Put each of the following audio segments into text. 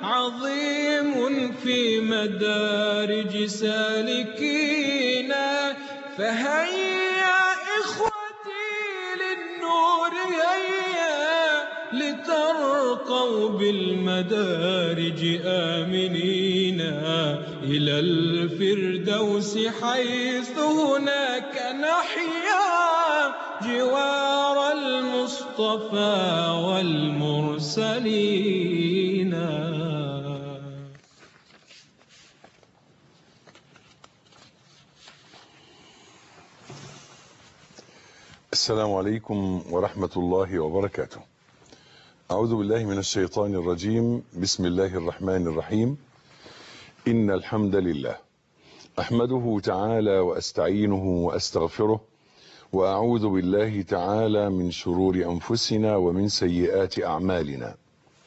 عظيم في مدارج سالكينا فهيا إخوتي للنور هيا لترقوا بالمدارج آمنين إلى الفردوس حيث هناك نحيا جوار المصطفى والمرسلين السلام عليكم ورحمة الله وبركاته أعوذ بالله من الشيطان الرجيم بسم الله الرحمن الرحيم إن الحمد لله أحمده تعالى وأستعينه وأستغفره وأعوذ بالله تعالى من شرور أنفسنا ومن سيئات أعمالنا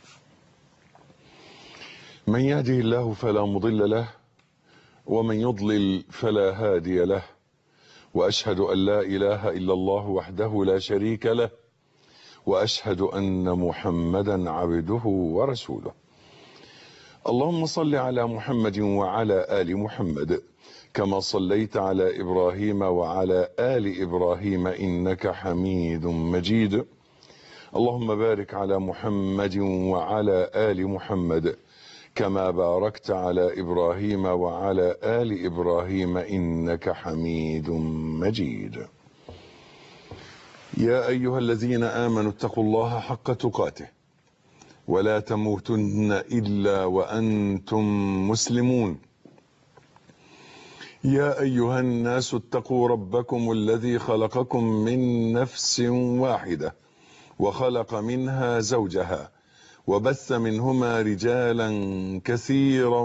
من يهده الله فلا مضل له ومن يضلل فلا هادي له وأشهد أن لا إله إلا الله وحده لا شريك له وأشهد أن محمدا عبده ورسوله اللهم صل على محمد وعلى آل محمد كما صليت على إبراهيم وعلى آل إبراهيم إنك حميد مجيد اللهم بارك على محمد وعلى آل محمد كما باركت على إبراهيم وعلى آل إبراهيم إنك حميد مجيد يا أيها الذين آمنوا اتقوا الله حق تقاته ولا تموتن إلا وأنتم مسلمون يا أيها الناس اتقوا ربكم الذي خلقكم من نفس واحدة وخلق منها زوجها وبث منهما رجالا كثيرا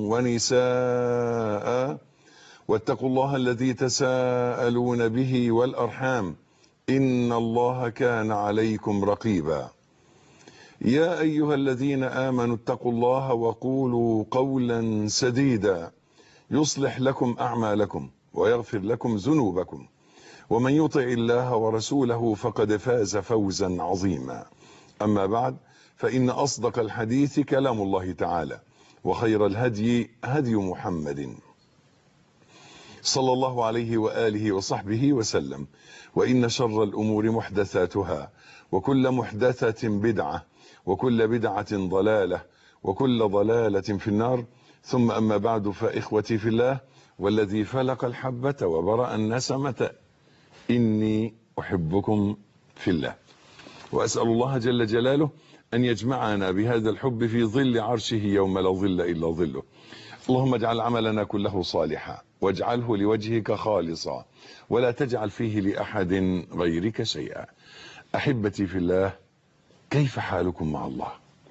ونساء واتقوا الله الذي تساءلون به والأرحام إن الله كان عليكم رقيبا يا أيها الذين آمنوا اتقوا الله وقولوا قولا سديدا يصلح لكم أعمالكم ويغفر لكم ذنوبكم ومن يطع الله ورسوله فقد فاز فوزا عظيما أما بعد فإن أصدق الحديث كلام الله تعالى وخير الهدي هدي محمد صلى الله عليه وآله وصحبه وسلم وإن شر الأمور محدثاتها وكل محدثة بدعة وكل بدعة ضلالة وكل ضلالة في النار ثم أما بعد فإخوتي في الله والذي فلق الحبة وبرأ النسمة إني أحبكم في الله وأسأل الله جل جلاله أن يجمعنا بهذا الحب في ظل عرشه يوم لا ظل إلا ظله اللهم اجعل عملنا كله صالحا واجعله لوجهك خالصا ولا تجعل فيه لأحد غيرك شيئا أحبتي في الله كيف حالكم مع الله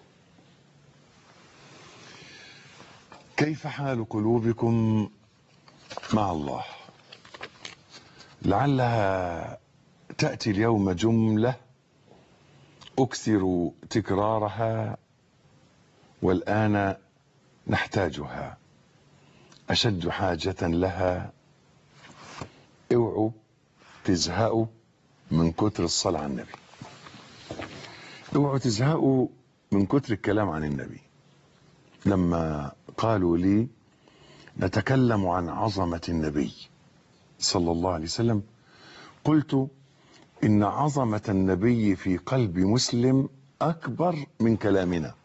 كيف حال قلوبكم مع الله لعلها تأتي اليوم جملة أكثر تكرارها والآن نحتاجها أشد حاجة لها اوعوا تزهقوا من كتر الصلاة على النبي اوعوا تزهقوا من كتر الكلام عن النبي لما قالوا لي نتكلم عن عظمة النبي صلى الله عليه وسلم قلت إن عظمة النبي في قلب مسلم أكبر من كلامنا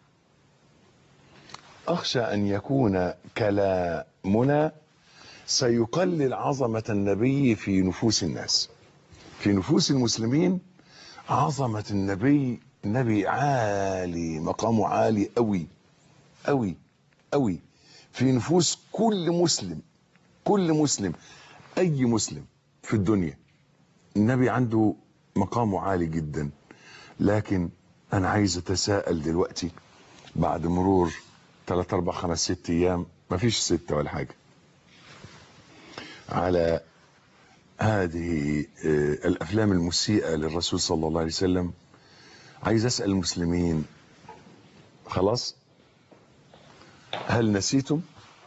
أخشى أن يكون كلامنا سيقلل عظمة النبي في نفوس الناس في نفوس المسلمين عظمة النبي نبي عالي مقامه عالي قوي قوي قوي في نفوس كل مسلم كل مسلم أي مسلم في الدنيا النبي عنده مقامه عالي جدا لكن أنا عايز أتساءل دلوقتي بعد مرور 3 4 5 6 أيام مفيش ستة ولا حاجة على هذه الأفلام المسيئة للرسول صلى الله عليه وسلم عايز أسأل المسلمين خلاص هل نسيتم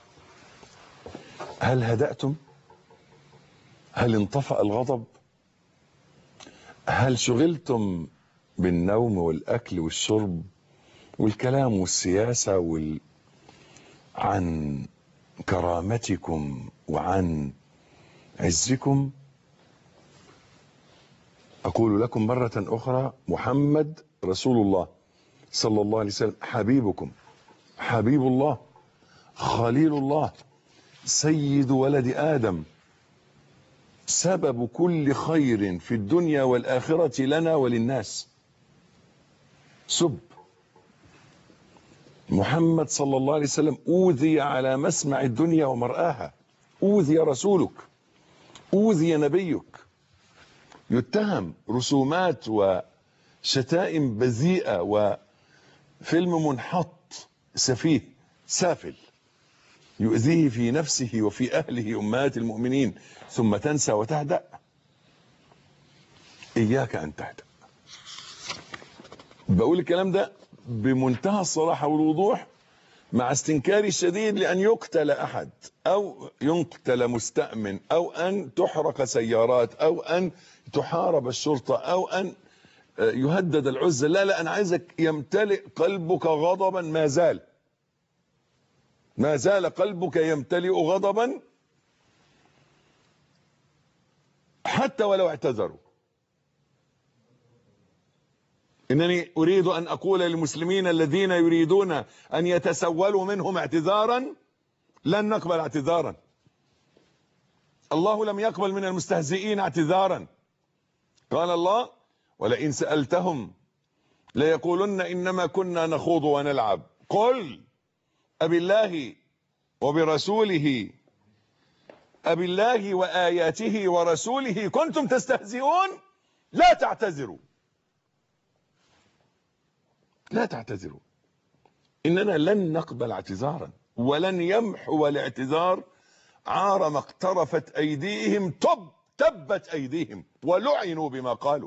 هل هدأتم هل انطفأ الغضب هل شغلتم بالنوم والأكل والشرب والكلام والسياسة وال... عن كرامتكم وعن عزكم أقول لكم مرة أخرى محمد رسول الله صلى الله عليه وسلم حبيبكم حبيب الله خليل الله سيد ولد آدم سبب كل خير في الدنيا والآخرة لنا وللناس سب محمد صلى الله عليه وسلم أوذي على مسمع الدنيا ومرآها أوذي رسولك أوذي نبيك يتهم رسومات وشتائم بذيئة وفيلم منحط سفيه سافل يؤذيه في نفسه وفي أهله أمهات المؤمنين ثم تنسى وتهدأ إياك أن تهدأ بقول الكلام ده بمنتهى الصراحة والوضوح مع استنكاري الشديد لأن يقتل أحد أو يقتل مستأمن أو أن تحرق سيارات أو أن تحارب الشرطة أو أن يهدد العزة لا لا أنا عايزك يمتلئ قلبك غضبا ما زال ما زال قلبك يمتلئ غضبا حتى ولو اعتذروا إنني أريد أن أقول للمسلمين الذين يريدون أن يتسولوا منهم اعتذارا لن نقبل اعتذارا الله لم يقبل من المستهزئين اعتذارا قال الله ولئن سألتهم ليقولن إنما كنا نخوض ونلعب قل أبي الله وبرسوله أبي الله وآياته ورسوله كنتم تستهزئون لا تعتذروا لا تعتذروا إننا لن نقبل اعتذارا ولن يمحو الاعتذار عار ما اقترفت أيديهم تب تبت أيديهم ولعنوا بما قالوا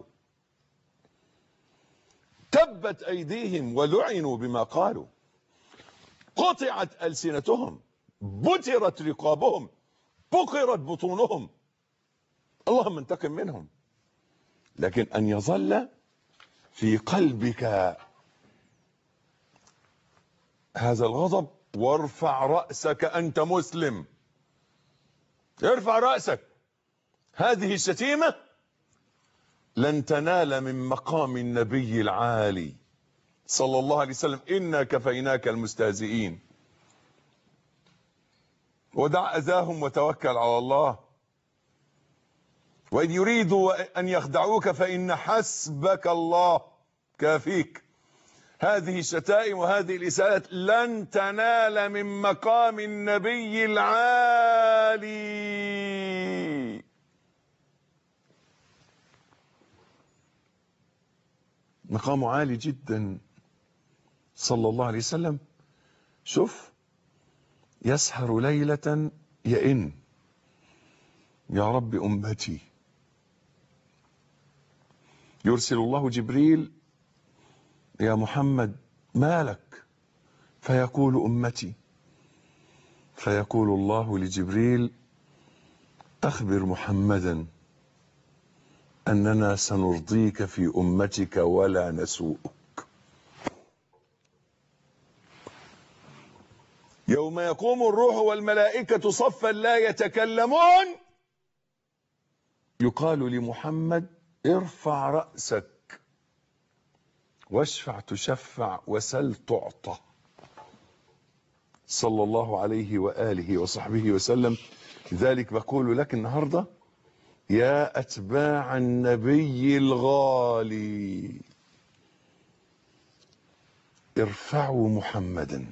تبت أيديهم ولعنوا بما قالوا قطعت ألسنتهم بترت رقابهم بقرت بطونهم اللهم انتقم منهم لكن أن يظل في قلبك هذا الغضب وارفع رأسك أنت مسلم ارفع رأسك هذه الشتيمة لن تنال من مقام النبي العالي صلى الله عليه وسلم إنا كفيناك المستهزئين ودع أذاهم وتوكل على الله وإن يريدوا أن يخدعوك فإن حسبك الله كافيك هذه الشتائم وهذه الإساءات لن تنال من مقام النبي العالي مقامه عالي جدا صلى الله عليه وسلم شوف يسهر ليلة يئن يا رب أمتي يرسل الله جبريل يا محمد ما لك فيقول أمتي فيقول الله لجبريل أخبر محمدا أننا سنرضيك في أمتك ولا نسوءك يوم يقوم الروح والملائكة صفا لا يتكلمون يقال لمحمد ارفع رأسك واشفع تشفع وسل تعطى صلى الله عليه وآله وصحبه وسلم لذلك بقول لك النهاردة يا أتباع النبي الغالي ارفعوا محمدا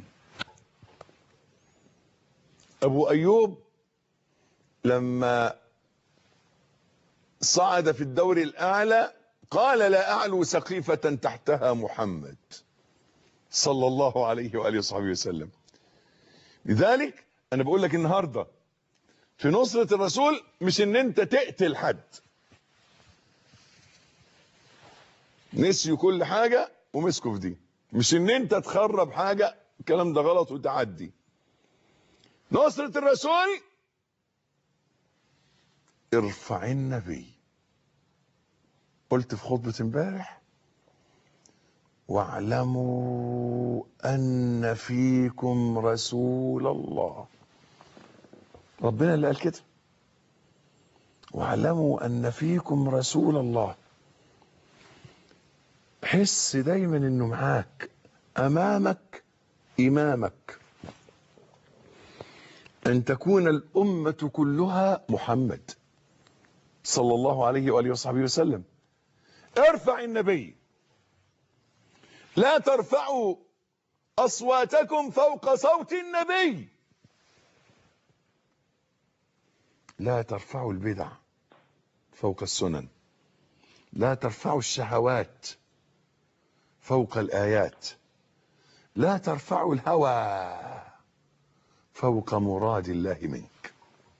أبو أيوب لما صعد في الدور الأعلى قال لا أعلو سقيفة تحتها محمد صلى الله عليه وآله وصحبه وسلم لذلك أنا بقول لك النهاردة في نصرة الرسول مش ان انت تقتل حد نسيوا كل حاجة ومسكوا في دي مش ان انت تخرب حاجة الكلام ده غلط وتعدي نصرة الرسول ارفع النبي قلت في خطبة امبارح واعلموا ان فيكم رسول الله ربنا اللي قال كده واعلموا ان فيكم رسول الله حس دايما انه معاك امامك امامك ان تكون الامه كلها محمد صلى الله عليه واله وصحبه وسلم ارفع النبي لا ترفعوا اصواتكم فوق صوت النبي لا ترفعوا البدع فوق السنن لا ترفعوا الشهوات فوق الايات لا ترفعوا الهوى فوق مراد الله منك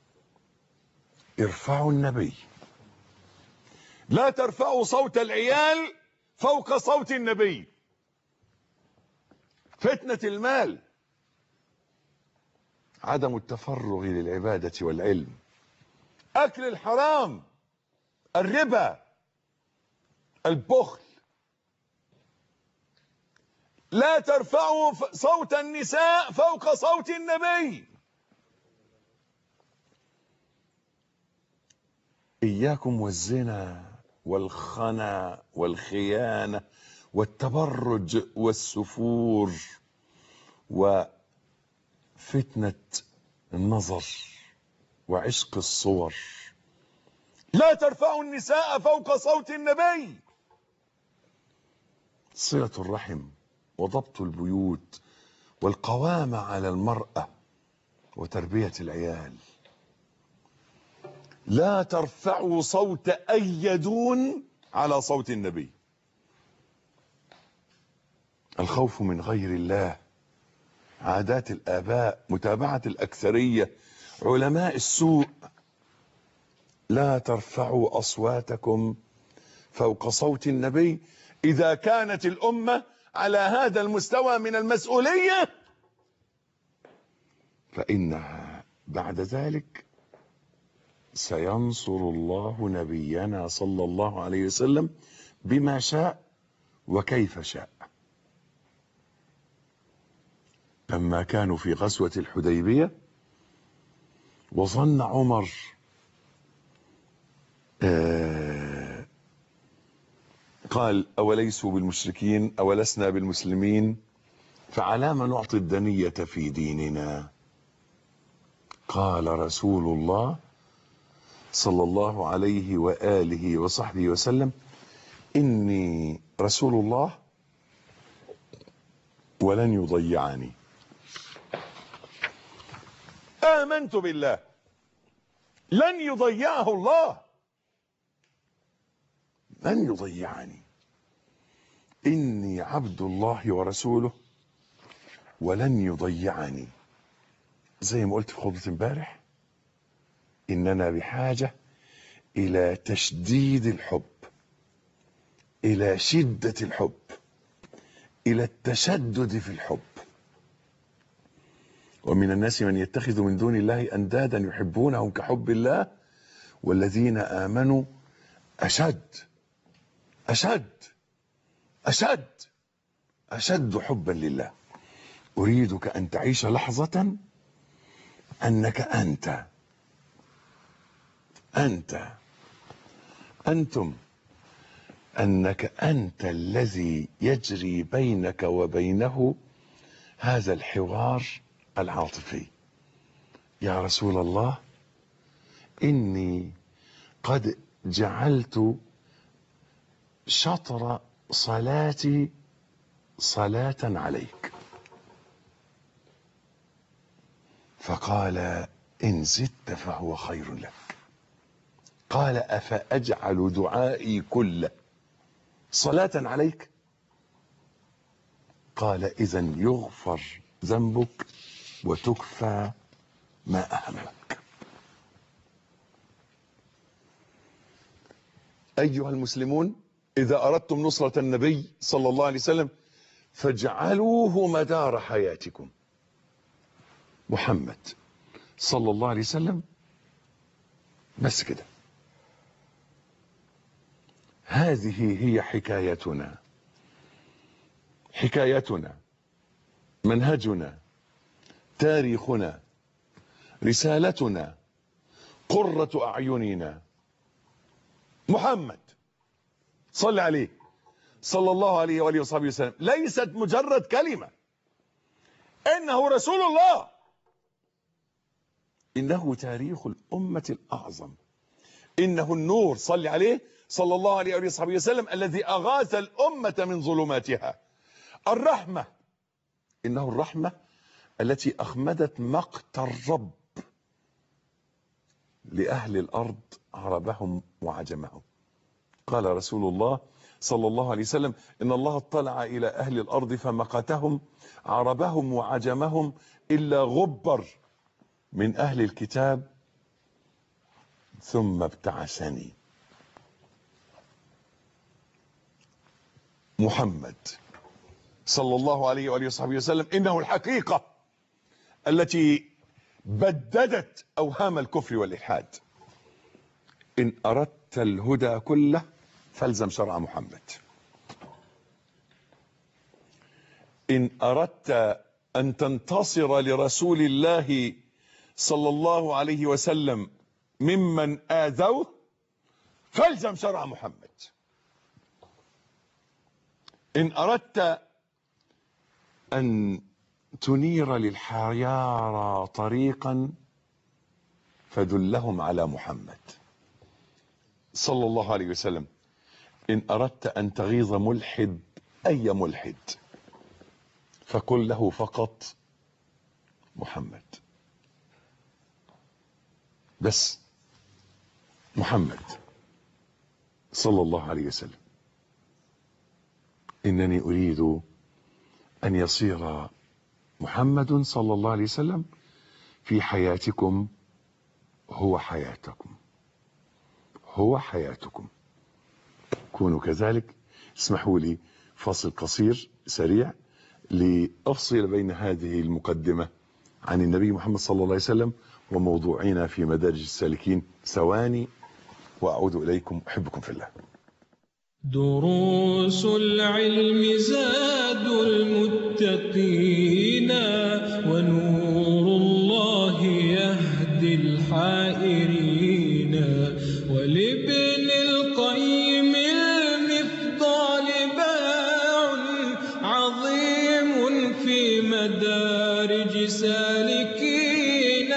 ارفعوا النبي لا ترفعوا صوت العيال فوق صوت النبي فتنة المال عدم التفرغ للعبادة والعلم أكل الحرام الربا البخل لا ترفعوا صوت النساء فوق صوت النبي إياكم والزنا والخنا والخيانة والتبرج والسفور وفتنة النظر وعشق الصور لا ترفعوا النساء فوق صوت النبي صلة الرحم وضبط البيوت والقوامة على المرأة وتربية العيال لا ترفعوا صوت أي دون على صوت النبي الخوف من غير الله عادات الآباء متابعة الأكثرية علماء السوء لا ترفعوا أصواتكم فوق صوت النبي إذا كانت الأمة على هذا المستوى من المسؤولية فإنها بعد ذلك سينصر الله نبينا صلى الله عليه وسلم بما شاء وكيف شاء لما كانوا في غزوة الحديبية وظن عمر آه قال أوليسوا بالمشركين أولسنا بالمسلمين فعلى ما نعطي الدنية في ديننا قال رسول الله صلى الله عليه وآله وصحبه وسلم إني رسول الله ولن يضيعني آمنت بالله لن يضيعه الله لن يضيعني إني عبد الله ورسوله ولن يضيعني زي ما قلت في خطبة امبارح إننا بحاجة إلى تشديد الحب إلى شدة الحب إلى التشدد في الحب ومن الناس من يتخذ من دون الله أندادا يحبونهم كحب الله والذين آمنوا أشد أشد أشد أشد حبا لله أريدك أن تعيش لحظة أنك أنت أنت أنتم أنك أنت الذي يجري بينك وبينه هذا الحوار العاطفي يا رسول الله إني قد جعلت شطر صلاتي صلاة عليك فقال إن زدت فهو خير لك قال أفأجعل دعائي كله صلاة عليك قال إذا يغفر ذنبك وتكفى ما أهمك أيها المسلمون إذا أردتم نصرة النبي صلى الله عليه وسلم فاجعلوه مدار حياتكم محمد صلى الله عليه وسلم بس كده هذه هي حكايتنا حكايتنا منهجنا تاريخنا رسالتنا قرة أعيننا محمد صل عليه صلى الله عليه وآله وصحبه وسلم ليست مجرد كلمة إنه رسول الله إنه تاريخ الأمة الأعظم إنه النور صل عليه صلى الله عليه وآله وصحبه وسلم الذي أغاث الأمة من ظلماتها الرحمة إنه الرحمة التي أخمدت مقت الرب لأهل الأرض عربهم وعجمهم قال رسول الله صلى الله عليه وسلم إن الله اطلع إلى أهل الأرض فمقتهم عربهم وعجمهم إلا غبر من أهل الكتاب ثم ابتعثني محمد صلى الله عليه وآله وصحبه وسلم إنه الحقيقة التي بددت أوهام الكفر والإلحاد إن أردت الهدى كله فالزم شرع محمد إن أردت أن تنتصر لرسول الله صلى الله عليه وسلم ممن آذوه فالزم شرع محمد إن أردت أن تنير للحيارى طريقا فدلهم على محمد صلى الله عليه وسلم إن أردت أن تغيظ ملحد أي ملحد فقل له فقط محمد بس محمد صلى الله عليه وسلم إنني أريد أن يصير محمد صلى الله عليه وسلم في حياتكم هو حياتكم هو حياتكم كونوا كذلك اسمحوا لي فاصل قصير سريع لأفصل بين هذه المقدمة عن النبي محمد صلى الله عليه وسلم وموضوعنا في مدارج السالكين ثواني وأعود إليكم أحبكم في الله دروس العلم زاد المتقين ونور الله يهدي الحائرين ولابن القيم المفضال باع عظيم في مدارج سالكين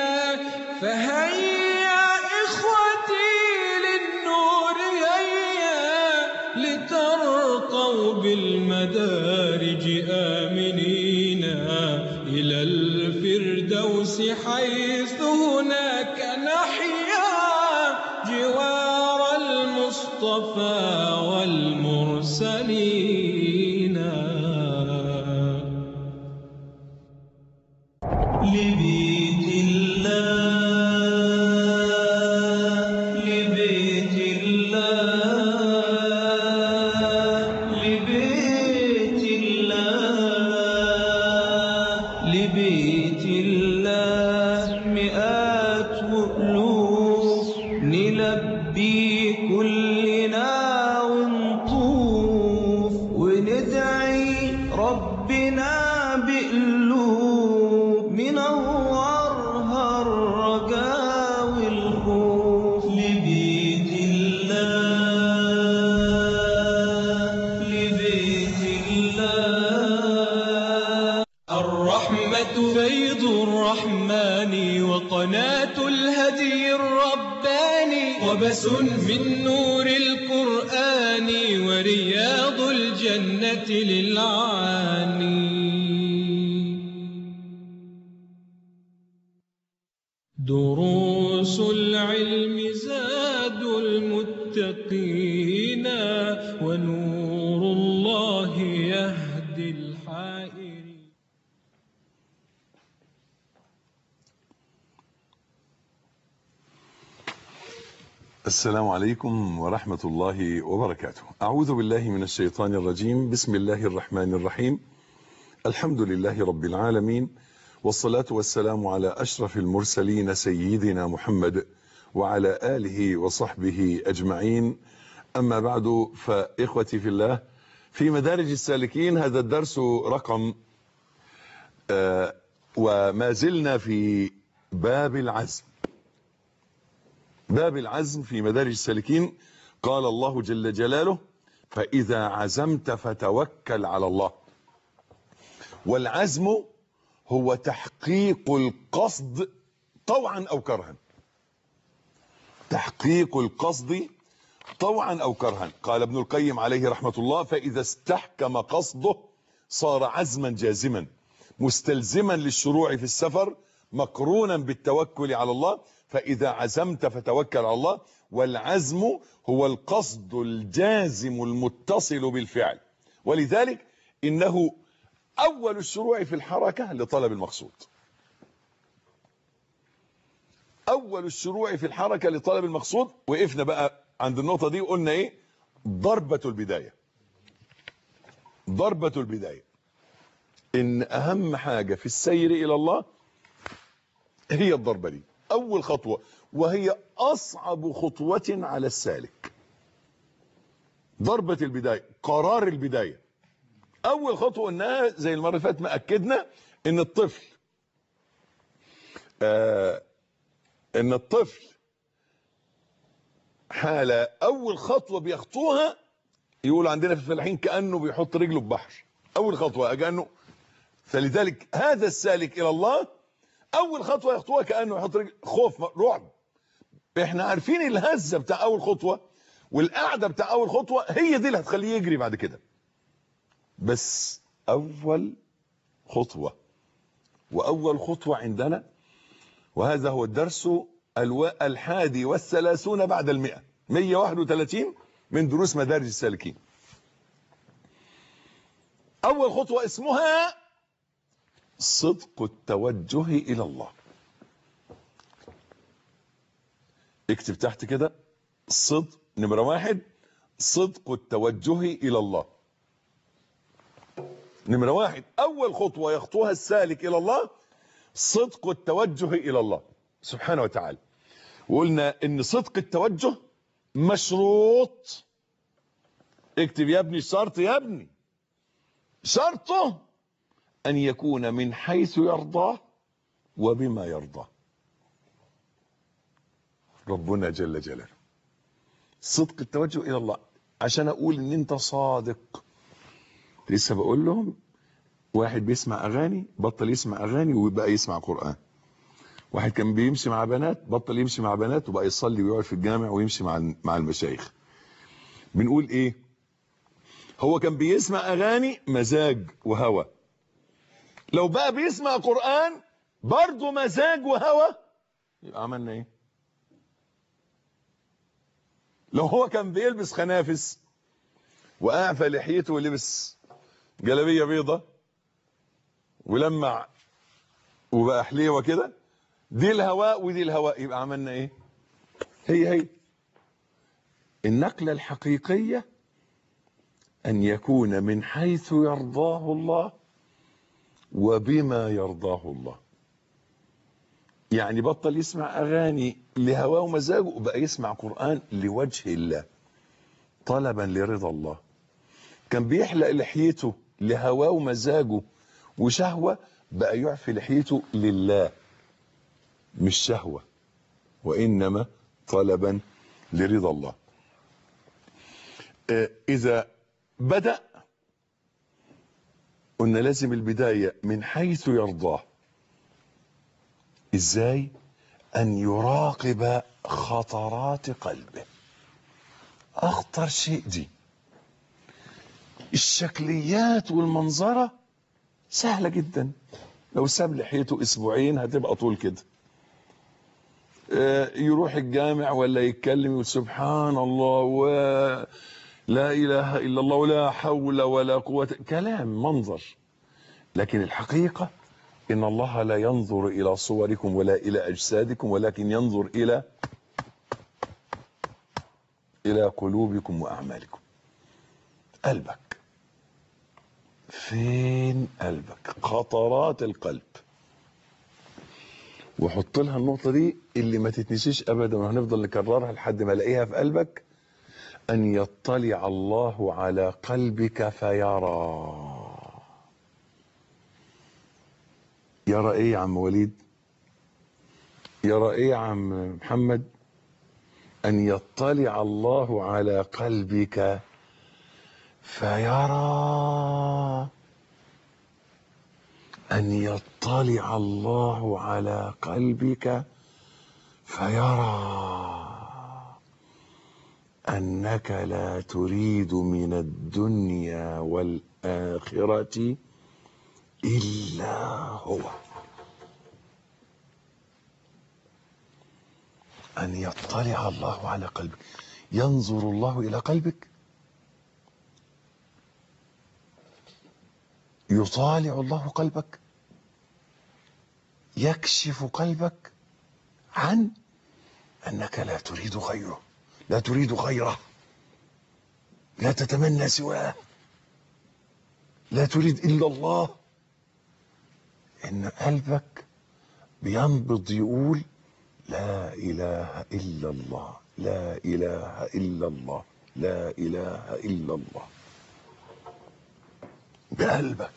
فهيا إخوتي للنور هيا لترقوا بالمدارج آمنين إلى الفردوس حيث هناك نحيا جوار المصطفى والمرسلين لبيت الله لبيت الله لبيت الله لبيت الله مئات وألوف نلبي كلنا ونطوف وندعي ربنا بقلوب منورها الرجاء والخوف لبيت الله لبيت الله الرحمة فيض الرحمن وقناة الهدي الرباني وبس من نور القرآن ورياض الجنة للعاني دروس العلم زاد المتقين ونور الله يهدي الحائرين السلام عليكم ورحمة الله وبركاته أعوذ بالله من الشيطان الرجيم بسم الله الرحمن الرحيم الحمد لله رب العالمين والصلاة والسلام على أشرف المرسلين سيدنا محمد وعلى آله وصحبه أجمعين أما بعد فإخوتي في الله في مدارج السالكين هذا الدرس رقم آه وما زلنا في باب العزم باب العزم في مدارج السالكين قال الله جل جلاله فإذا عزمت فتوكل على الله والعزم هو تحقيق القصد طوعا أو كرها تحقيق القصد طوعا أو كرها قال ابن القيم عليه رحمة الله فإذا استحكم قصده صار عزما جازما مستلزما للشروع في السفر مقرونا بالتوكل على الله فإذا عزمت فتوكل على الله والعزم هو القصد الجازم المتصل بالفعل ولذلك إنه أول الشروع في الحركة لطلب المقصود أول الشروع في الحركة لطلب المقصود وقفنا بقى عند النقطة دي وقلنا إيه ضربة البداية ضربة البداية إن أهم حاجة في السير إلى الله هي الضربة دي أول خطوة وهي أصعب خطوة على السالك ضربة البداية قرار البداية أول خطوة إنها زي المرة اللي فاتت ما أكدنا إن الطفل آه إن الطفل حالة أول خطوة بيخطوها يقول عندنا في الفلاحين كأنه بيحط رجله في بحر أول خطوة كأنه فلذلك هذا السالك إلى الله أول خطوة يخطوها كأنه يحط رجل خوف رعب احنا عارفين الهزة بتاع أول خطوة والقعدة بتاع أول خطوة هي دي اللي هتخليه يجري بعد كده بس أول خطوة وأول خطوة عندنا وهذا هو الدرس الوا- الحادي والثلاثون بعد المئة 131 من دروس مدارج السالكين أول خطوة اسمها صدق التوجه إلى الله اكتب تحت كده صدق نمرة واحد صدق التوجه إلى الله نمرة واحد أول خطوة يخطوها السالك إلى الله صدق التوجه إلى الله سبحانه وتعالى وقلنا إن صدق التوجه مشروط اكتب يا ابني الشرط يا ابني شرطه أن يكون من حيث يرضاه وبما يرضاه ربنا جل جلاله صدق التوجه إلى الله عشان أقول إن أنت صادق لسه بقول لهم واحد بيسمع أغاني بطل يسمع أغاني وبقى يسمع قرآن واحد كان بيمشي مع بنات بطل يمشي مع بنات وبقى يصلي ويقعد في الجامع ويمشي مع مع المشايخ بنقول ايه هو كان بيسمع اغاني مزاج وهوى لو بقى بيسمع قرآن برضه مزاج وهوى يبقى عملنا ايه لو هو كان بيلبس خنافس واعفى لحيته ولبس جلابيه بيضة ولمع وبقى حليوه كده دي الهواء ودي الهواء يبقى عملنا ايه هي هي النقلة الحقيقية أن يكون من حيث يرضاه الله وبما يرضاه الله يعني بطل يسمع أغاني لهواه ومزاجه وبقى يسمع قرآن لوجه الله طلبا لرضا الله كان بيحلق لحيته لهواه ومزاجه وشهوة بقى يعفي لحيته لله مش شهوة وإنما طلبا لرضا الله آه، إذا بدأ قلنا لازم البداية من حيث يرضاه إزاي أن يراقب خطرات قلبه أخطر شيء دي الشكليات والمنظرة سهلة جدا لو ساب لحيته اسبوعين هتبقى طول كده آه، يروح الجامع ولا يتكلم يقول سبحان الله ولا اله الا الله ولا حول ولا قوه كلام منظر لكن الحقيقه ان الله لا ينظر الى صوركم ولا الى اجسادكم ولكن ينظر الى الى قلوبكم واعمالكم قلبك فين قلبك خطرات القلب وحط لها النقطة دي اللي ما تتنسيش أبدا وهنفضل نكررها لحد ما الاقيها في قلبك أن يطلع الله على قلبك فيرى يرى ايه يا عم وليد يرى ايه يا عم محمد ان يطلع الله على قلبك فيرى ان يطلع الله على قلبك فيرى انك لا تريد من الدنيا والاخره الا هو ان يطلع الله على قلبك ينظر الله الى قلبك يطالع الله قلبك يكشف قلبك عن انك لا تريد غيره لا تريد غيره لا تتمنى سواه لا تريد الا الله ان قلبك بينبض يقول لا اله الا الله لا اله الا الله لا اله الا الله بقلبك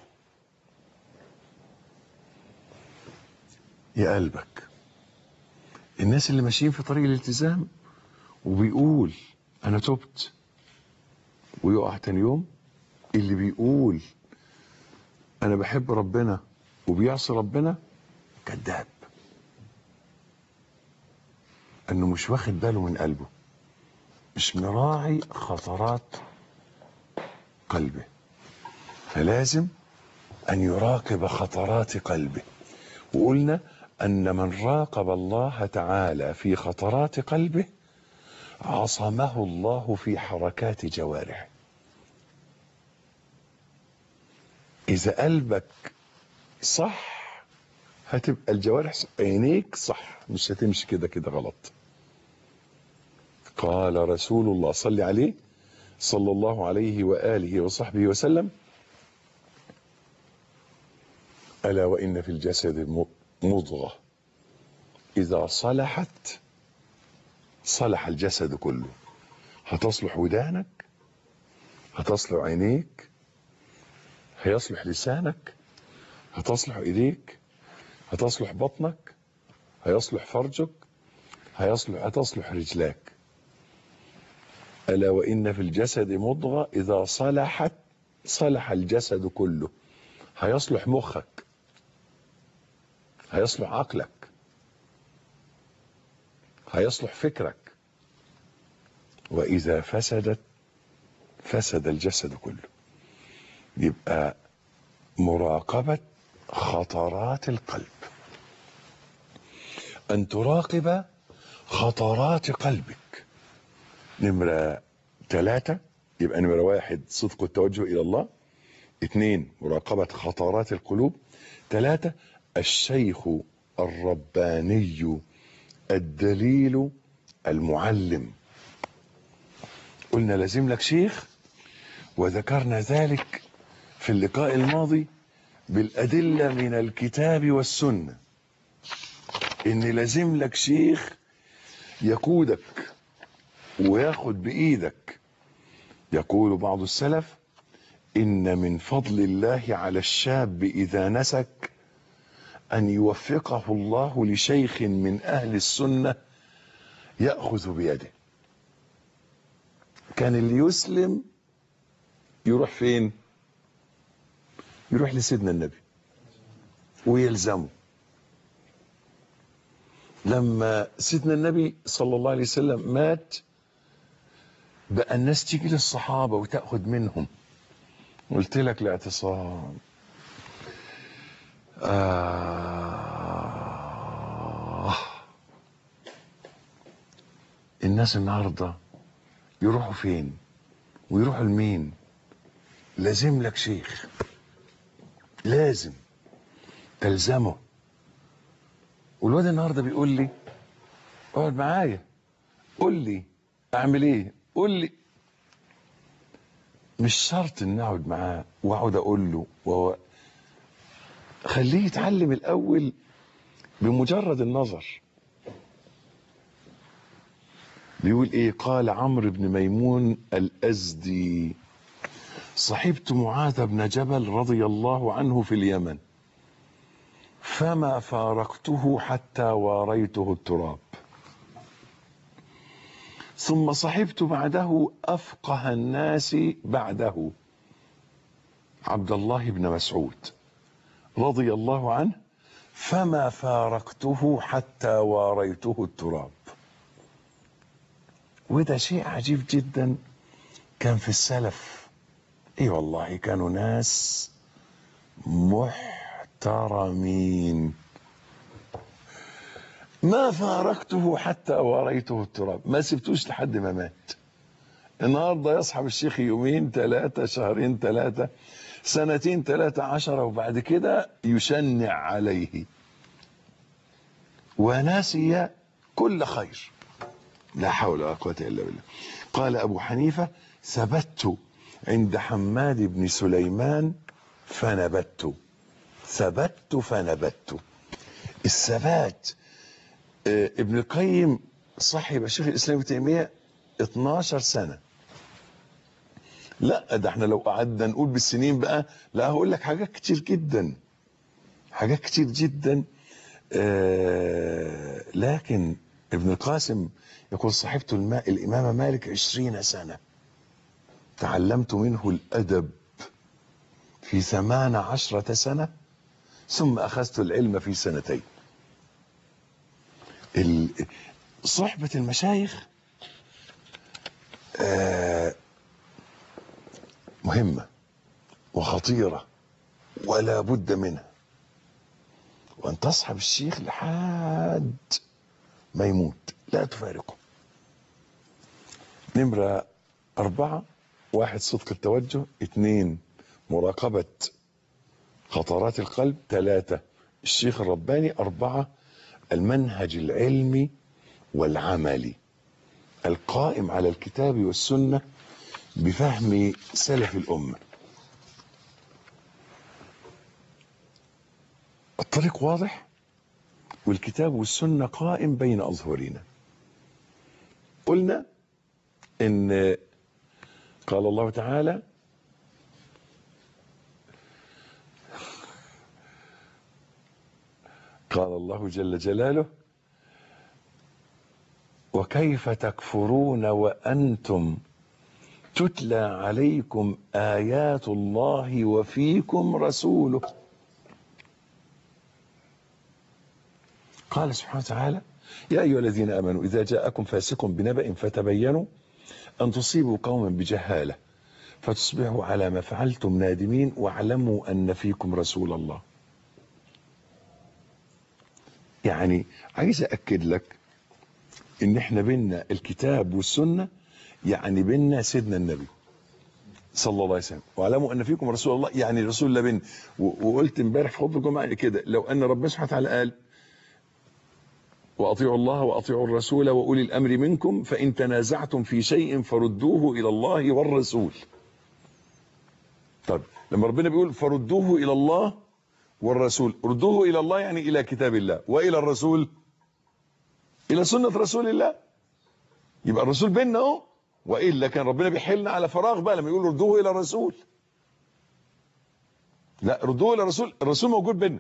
يا قلبك الناس اللي ماشيين في طريق الالتزام وبيقول انا تبت ويقع تاني يوم اللي بيقول انا بحب ربنا وبيعصي ربنا كذاب انه مش واخد باله من قلبه مش مراعي خطرات قلبه فلازم ان يراقب خطرات قلبه وقلنا ان من راقب الله تعالى في خطرات قلبه عصمه الله في حركات جوارحه اذا قلبك صح هتبقى الجوارح صح. عينيك صح مش هتمشي كده كده غلط قال رسول الله صلى عليه صلى الله عليه واله وصحبه وسلم الا وان في الجسد مضغه اذا صلحت صلح الجسد كله هتصلح ودانك هتصلح عينيك هيصلح لسانك هتصلح ايديك هتصلح بطنك هيصلح فرجك هيصلح هتصلح رجلاك الا وان في الجسد مضغه اذا صلحت صلح الجسد كله هيصلح مخك هيصلح عقلك هيصلح فكرك واذا فسدت فسد الجسد كله يبقى مراقبه خطرات القلب ان تراقب خطرات قلبك نمرة ثلاثة يبقى نمرة واحد صدق التوجه إلى الله اثنين مراقبة خطرات القلوب ثلاثة الشيخ الرباني الدليل المعلم قلنا لازم لك شيخ وذكرنا ذلك في اللقاء الماضي بالأدلة من الكتاب والسنة إن لازم لك شيخ يقودك وياخد بإيدك يقول بعض السلف إن من فضل الله على الشاب إذا نسك أن يوفقه الله لشيخ من أهل السنة يأخذ بيده كان اللي يسلم يروح فين يروح لسيدنا النبي ويلزمه لما سيدنا النبي صلى الله عليه وسلم مات بقى الناس تيجي للصحابة وتأخذ منهم قلت لك الاعتصام آه الناس النهاردة يروحوا فين ويروحوا لمين لازم لك شيخ لازم تلزمه والواد النهارده بيقول لي اقعد معايا قول لي اعمل ايه قول لي مش شرط ان اقعد معاه واقعد اقول له وهو خليه يتعلم الاول بمجرد النظر بيقول ايه قال عمرو بن ميمون الازدي صحبت معاذ بن جبل رضي الله عنه في اليمن فما فارقته حتى واريته التراب ثم صحبت بعده افقه الناس بعده عبد الله بن مسعود رضي الله عنه فما فارقته حتى واريته التراب وده شيء عجيب جدا كان في السلف اي والله كانوا ناس محترمين ما فارقته حتى وريته التراب ما سبتوش لحد ما مات النهارده يصحب الشيخ يومين ثلاثة شهرين ثلاثة سنتين ثلاثة عشرة وبعد كده يشنع عليه ونسي كل خير لا حول ولا قوة إلا بالله قال أبو حنيفة ثبت عند حماد بن سليمان فنبت ثبت فنبت الثبات آه، ابن القيم صاحب الشيخ الإسلام ابن تيمية 12 سنة لا ده احنا لو قعدنا نقول بالسنين بقى لا هقول لك حاجات كتير جدا حاجات كتير جدا آه لكن ابن القاسم يقول صاحبت الماء الإمام مالك عشرين سنة تعلمت منه الأدب في ثمان عشرة سنة ثم أخذت العلم في سنتين ال- صحبة المشايخ آه، مهمة وخطيرة ولا بد منها وأن تصحب الشيخ لحد ما يموت لا تفارقه نمرة أربعة واحد صدق التوجه اثنين مراقبة خطرات القلب ثلاثة الشيخ الرباني أربعة المنهج العلمي والعملي القائم على الكتاب والسنة بفهم سلف الأمة الطريق واضح والكتاب والسنة قائم بين أظهرنا قلنا إن قال الله تعالى قال الله جل جلاله وكيف تكفرون وأنتم تتلى عليكم آيات الله وفيكم رسوله قال سبحانه وتعالى يا أيها الذين آمنوا إذا جاءكم فاسق بنبأ فتبينوا أن تصيبوا قوما بجهالة فتصبحوا على ما فعلتم نادمين واعلموا أن فيكم رسول الله يعني عايز أكد لك إن إحنا بينا الكتاب والسنة يعني بينا سيدنا النبي صلى الله عليه وسلم واعلموا ان فيكم رسول الله يعني رسول الله بين و- وقلت امبارح في خطبه الجمعه كده لو ان ربنا سبحانه وتعالى قال واطيعوا الله واطيعوا الرسول واولي الامر منكم فان تنازعتم في شيء فردوه الى الله والرسول طب لما ربنا بيقول فردوه الى الله والرسول ردوه الى الله يعني الى كتاب الله والى الرسول الى سنه رسول الله يبقى الرسول بيننا اهو والا كان ربنا بيحلنا على فراغ بقى لما يقول ردوه الى الرسول لا ردوه الى الرسول الرسول موجود بيننا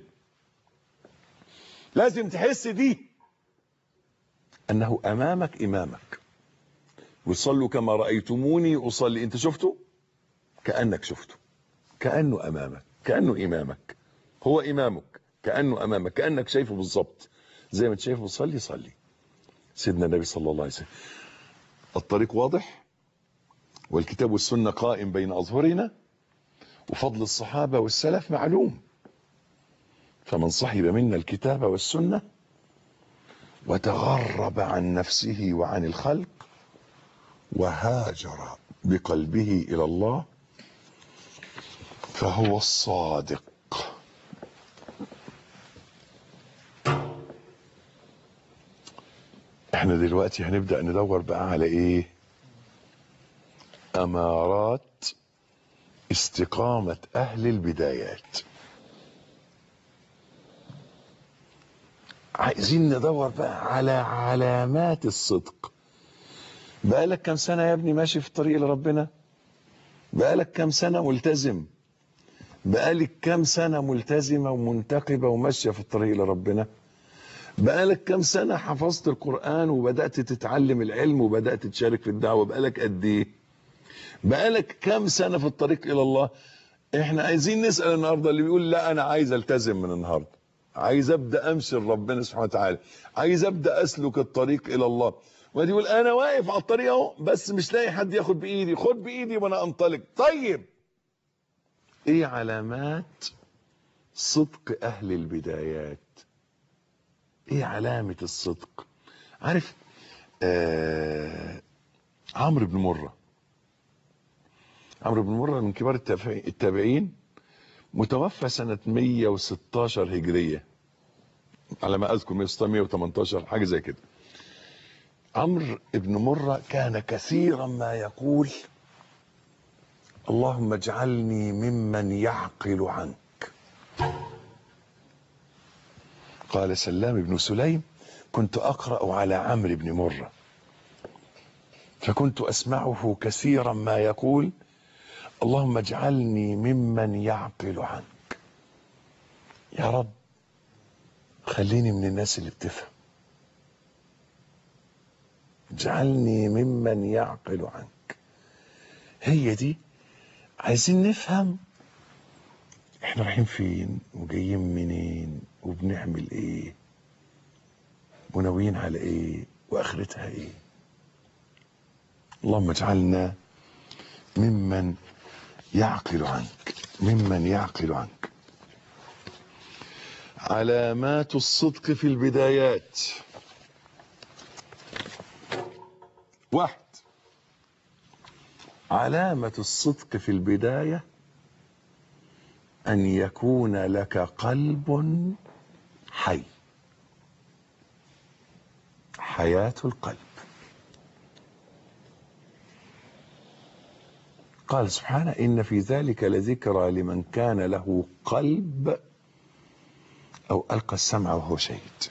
لازم تحس دي انه امامك امامك وصلوا كما رايتموني اصلي انت شفته كانك شفته كانه امامك كانه امامك هو امامك كانه امامك كانك شايفه بالظبط زي ما انت شايفه بتصلي صلي سيدنا النبي صلى الله عليه وسلم الطريق واضح والكتاب والسنة قائم بين أظهرنا وفضل الصحابة والسلف معلوم فمن صحب منا الكتاب والسنة وتغرب عن نفسه وعن الخلق وهاجر بقلبه إلى الله فهو الصادق احنا دلوقتي هنبدأ ندور بقى على ايه امارات استقامة اهل البدايات عايزين ندور بقى على علامات الصدق بقالك كام سنة يا ابني ماشي في الطريق لربنا بقالك كام سنة ملتزم بقالك كام سنة ملتزمة ومنتقبة وماشية في الطريق لربنا بقالك كام سنة حفظت القرآن وبدأت تتعلم العلم وبدأت تشارك في الدعوة بقالك قد ايه بقالك كام سنة في الطريق إلى الله احنا عايزين نسأل النهاردة اللي بيقول لا أنا عايز ألتزم من النهاردة عايز أبدأ أمشي لربنا سبحانه وتعالى عايز أبدأ أسلك الطريق إلى الله وادي يقول أنا واقف على الطريق أهو بس مش لاقي حد ياخد بإيدي خد بإيدي وأنا أنطلق طيب إيه علامات صدق أهل البدايات إيه علامة الصدق عارف آه عمرو بن مرة عمرو بن مرة من كبار التابعين- التابعين متوفى سنة 116 هجرية على ما أذكر 116 118 حاجة زي كده عمرو بن مرة كان كثيرا ما يقول اللهم اجعلني ممن يعقل عنك قال سلام بن سليم كنت أقرأ على عمرو بن مرة فكنت أسمعه كثيرا ما يقول اللهم اجعلني ممن يعقل عنك يا رب خليني من الناس اللي بتفهم اجعلني ممن يعقل عنك هي دي عايزين نفهم احنا رايحين فين وجايين منين وبنعمل ايه وناويين على ايه واخرتها ايه اللهم اجعلنا ممن يعقل عنك ممن يعقل عنك علامات الصدق في البدايات واحد علامة الصدق في البداية أن يكون لك قلب حي حياة القلب قال سبحانه إن في ذلك لذكرى لمن كان له قلب أو ألقى السمع وهو شهيد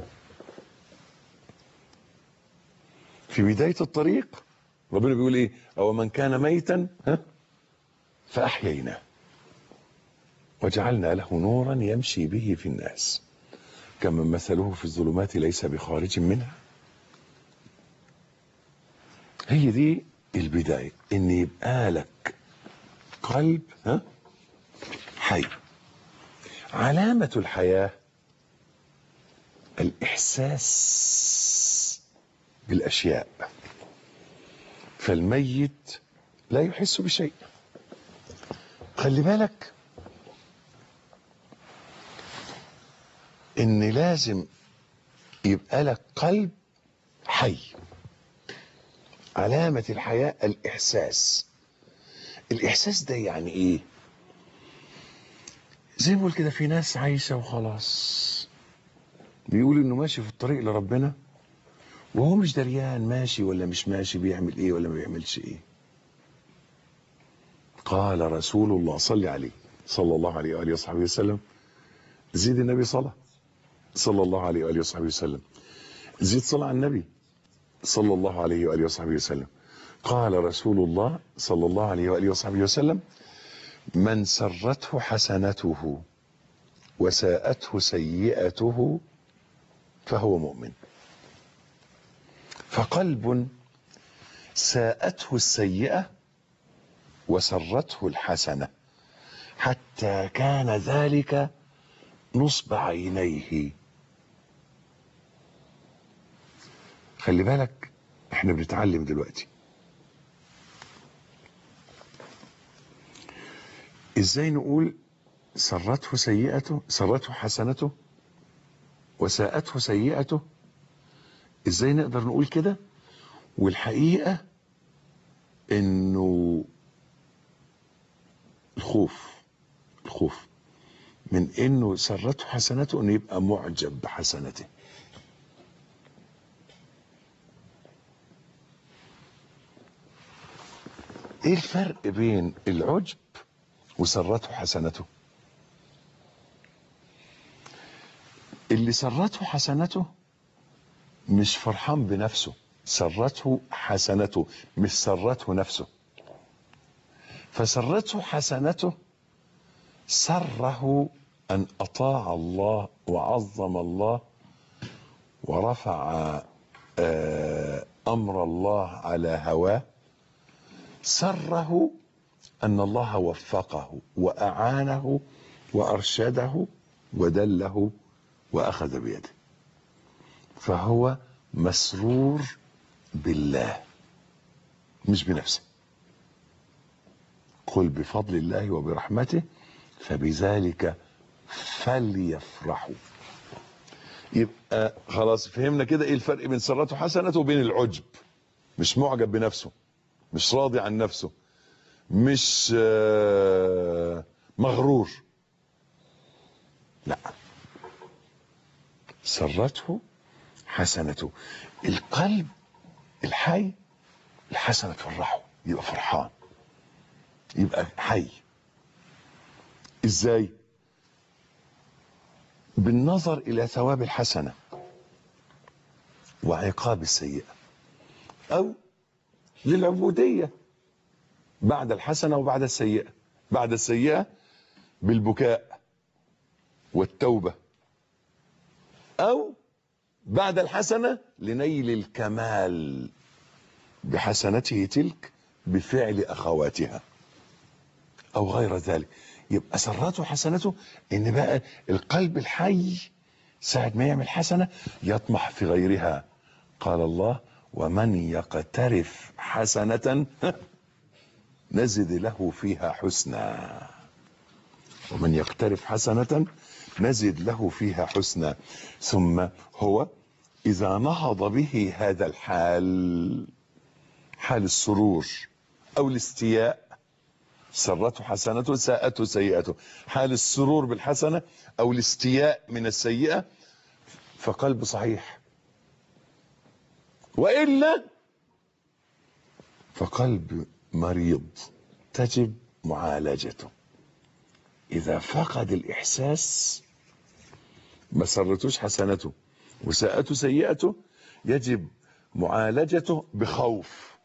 في بداية الطريق ربنا بيقول إيه أو من كان ميتا ها فأحييناه وجعلنا له نورا يمشي به في الناس كمن مثله في الظلمات ليس بخارج منها هي دي البداية ان يبقى لك قلب ها حي علامة الحياة الإحساس بالأشياء فالميت لا يحس بشيء خلي بالك ان لازم يبقى لك قلب حي علامة الحياة الإحساس الإحساس ده يعني إيه زي ما بقول كده في ناس عايشة وخلاص بيقول إنه ماشي في الطريق لربنا وهو مش دريان ماشي ولا مش ماشي بيعمل إيه ولا ما بيعملش إيه قال رسول الله صلى عليه صلى الله عليه وآله وصحبه وسلم زيد النبي صلاة صلى الله عليه وآله وصحبه وسلم زيد صلاة على النبي صلى الله عليه وآله وصحبه وسلم قال رسول الله صلى الله عليه وآله وصحبه وسلم من سرته حسنته وساءته سيئته فهو مؤمن فقلب ساءته السيئة وسرته الحسنة حتى كان ذلك نصب عينيه خلي بالك احنا بنتعلم دلوقتي ازاي نقول سرته سيئته سرته حسنته وساءته سيئته ازاي نقدر نقول كده والحقيقة انه الخوف الخوف من انه سرته حسنته انه يبقى معجب بحسنته ايه الفرق بين العجب وسرته حسنته اللي سرته حسنته مش فرحان بنفسه سرته حسنته مش سرته نفسه فسرته حسنته سره أن أطاع الله وعظم الله ورفع آه، أمر الله على هواه سره أن الله وفقه وأعانه وأرشده ودله وأخذ بيده فهو مسرور بالله مش بنفسه قل بفضل الله وبرحمته فبذلك فليفرحوا يبقى خلاص فهمنا كده ايه الفرق بين سرته حسنته وبين العجب مش معجب بنفسه مش راضي عن نفسه مش آه، مغرور لا سرته حسنته القلب الحي الحسنة تفرحه يبقى فرحان يبقى حي ازاي بالنظر الى ثواب الحسنة وعقاب السيئة او للعبودية بعد الحسنة وبعد السيئة بعد السيئة بالبكاء والتوبة او بعد الحسنة لنيل الكمال بحسنته تلك بفعل اخواتها او غير ذلك يبقى سراته حسنته ان بقى القلب الحي ساعة ما يعمل حسنة يطمح في غيرها قال الله ومن يقترف حسنة نزد له فيها حسنا ومن يقترف حسنة نزد له فيها حسنا ثم هو إذا نهض به هذا الحال حال السرور أو الاستياء سرته حسنته ساءته سيئته حال السرور بالحسنة أو الاستياء من السيئة فقلب صحيح وإلا فقلب مريض تجب معالجته إذا فقد الإحساس ما سرتوش حسنته وساءته سيئته يجب معالجته بخوف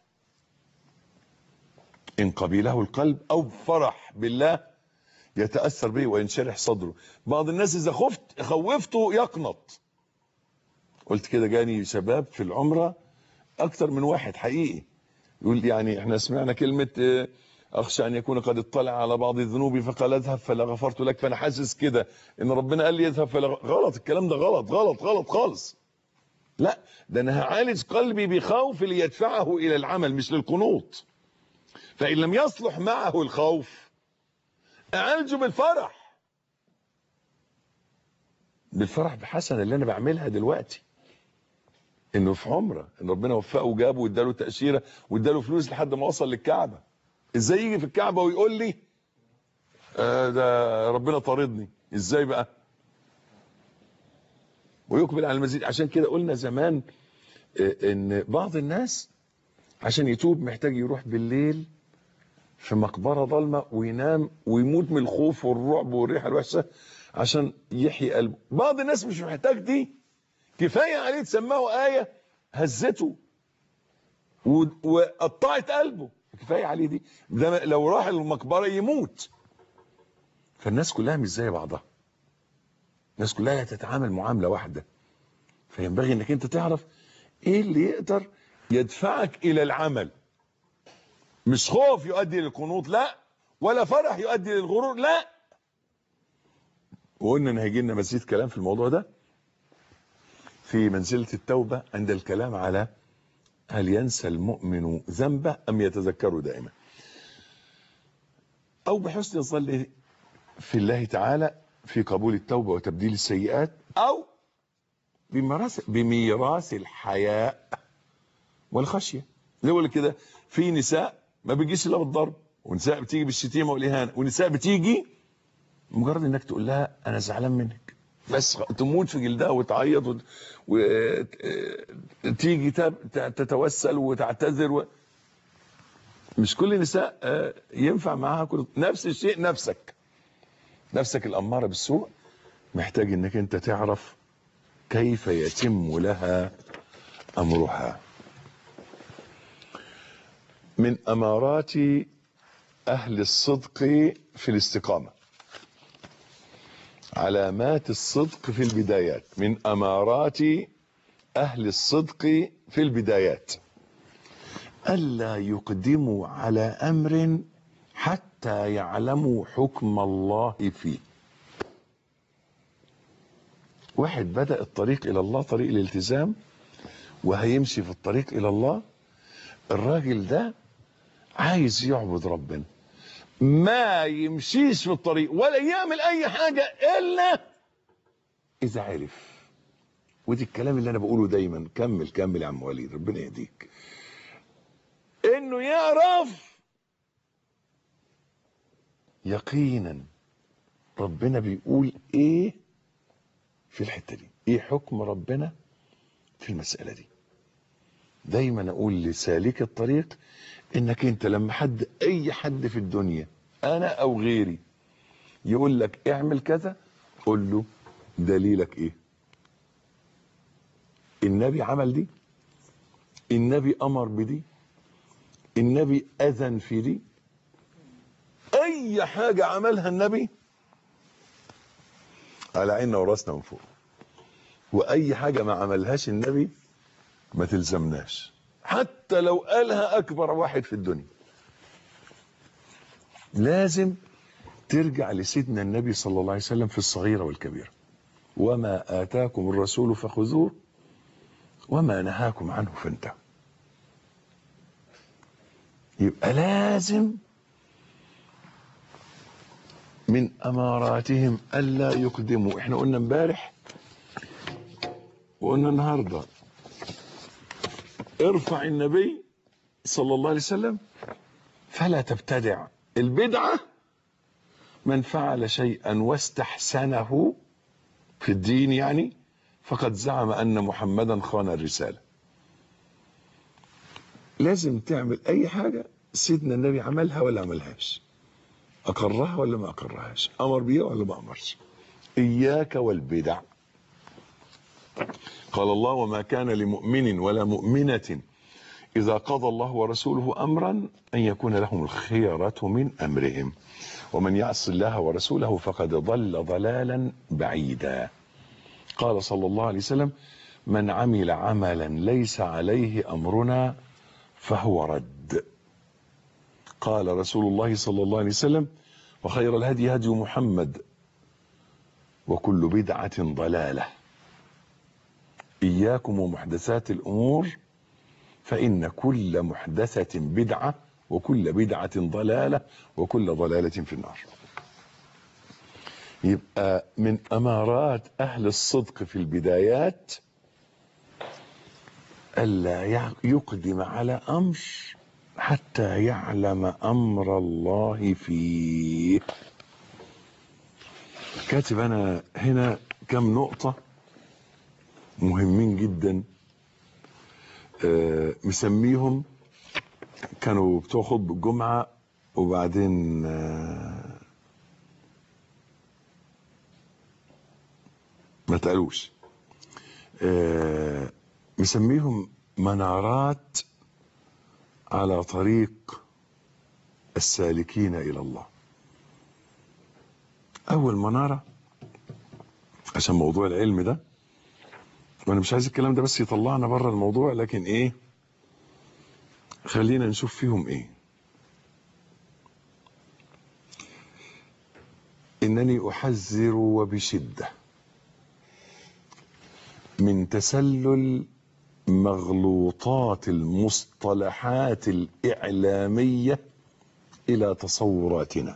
إن قبيله القلب أو فرح بالله يتأثر به وينشرح صدره بعض الناس إذا خفت خوفته يقنط قلت كده جاني شباب في العمرة أكتر من واحد حقيقي يقول يعني احنا سمعنا كلمة اه، أخشى أن يكون قد اطلع على بعض الذنوب فقال اذهب فلا غفرت لك فأنا حاسس كده إن ربنا قال لي اذهب فلا غ- غلط الكلام ده غلط غلط غلط خالص لا ده أنا هعالج قلبي بخوف ليدفعه إلى العمل مش للقنوط فإن لم يصلح معه الخوف أعالجه بالفرح بالفرح بحسنة اللي أنا بعملها دلوقتي إنه في عمرة إن ربنا وفقه وجابه واداله تأشيرة واداله فلوس لحد ما وصل للكعبة إزاي يجي في الكعبة ويقول لي آه ده ربنا طاردني إزاي بقى ويقبل على المزيد عشان كده قلنا زمان آه، إن بعض الناس عشان يتوب محتاج يروح بالليل في مقبرة ضلمة وينام ويموت من الخوف والرعب والريحة الوحشة عشان يحيي قلبه بعض الناس مش محتاج دي كفاية عليه تسمعه آية هزته و- وقطعت قلبه كفاية عليه دي ده لو راح المقبرة يموت فالناس كلها مش زي بعضها الناس كلها تتعامل معاملة واحدة فينبغي انك انت تعرف ايه اللي يقدر يدفعك الى العمل مش خوف يؤدي للقنوط لا ولا فرح يؤدي للغرور لا وقلنا ان هيجي لنا مزيد كلام في الموضوع ده في منزلة التوبة عند الكلام على هل ينسى المؤمن ذنبه ام يتذكره دائما او بحسن الظن في الله تعالى في قبول التوبة وتبديل السيئات او بميراث بميراث الحياء والخشية زي ما كده في نساء ما بيجيش الا بالضرب ونساء بتيجي بالشتيمه والاهانه ونساء بتيجي مجرد انك تقول لها انا زعلان منك بس تموت في جلدها وتعيط وت- وتيجي تتوسل وتعتذر و... مش كل النساء آه، ينفع معاها كل نفس الشيء نفسك نفسك الاماره بالسوء محتاج انك انت تعرف كيف يتم لها امرها من امارات اهل الصدق في الاستقامه علامات الصدق في البدايات من امارات اهل الصدق في البدايات الا يقدموا على امر حتى يعلموا حكم الله فيه واحد بدا الطريق الى الله طريق الالتزام وهيمشي في الطريق الى الله الراجل ده عايز يعبد ربنا ما يمشيش في الطريق ولا يعمل اي حاجه الا اذا عرف ودي الكلام اللي انا بقوله دايما كمل كمل يا عم وليد ربنا يهديك انه يعرف يقينا ربنا بيقول ايه في الحته دي ايه حكم ربنا في المساله دي دايما اقول لسالك الطريق انك انت لما حد اي حد في الدنيا انا او غيري يقول لك اعمل كذا قول له دليلك ايه النبي عمل دي النبي امر بدي النبي اذن في دي اي حاجه عملها النبي على عيننا وراسنا من فوق واي حاجه ما عملهاش النبي ما تلزمناش حتى لو قالها اكبر واحد في الدنيا لازم ترجع لسيدنا النبي صلى الله عليه وسلم في الصغيره والكبيره وما اتاكم الرسول فخذوه وما نهاكم عنه فانتهوا يبقى لازم من اماراتهم الا يقدموا احنا قلنا امبارح وقلنا النهارده ارفع النبي صلى الله عليه وسلم فلا تبتدع البدعه من فعل شيئا واستحسنه في الدين يعني فقد زعم ان محمدا خان الرساله لازم تعمل اي حاجه سيدنا النبي عملها ولا عملهاش اقرها ولا ما اقرهاش امر بيها ولا ما امرش اياك والبدع قال الله وما كان لمؤمن ولا مؤمنه اذا قضى الله ورسوله امرا ان يكون لهم الخيره من امرهم ومن يعص الله ورسوله فقد ضل ضلالا بعيدا قال صلى الله عليه وسلم من عمل عملا ليس عليه امرنا فهو رد قال رسول الله صلى الله عليه وسلم وخير الهدي هدي محمد وكل بدعة ضلالة إياكم ومحدثات الأمور فإن كل محدثة بدعة وكل بدعة ضلالة وكل ضلالة في النار يبقى من أمارات أهل الصدق في البدايات ألا يقدم على أمر حتى يعلم أمر الله فيه كاتب أنا هنا كم نقطة مهمين جدا آه، مسميهم كانوا بتوع خطبة الجمعة وبعدين آه، ما اتقالوش آه، مسميهم منارات على طريق السالكين الى الله اول مناره عشان موضوع العلم ده وانا مش عايز الكلام ده بس يطلعنا بره الموضوع لكن ايه خلينا نشوف فيهم ايه انني احذر وبشده من تسلل مغلوطات المصطلحات الإعلامية إلى تصوراتنا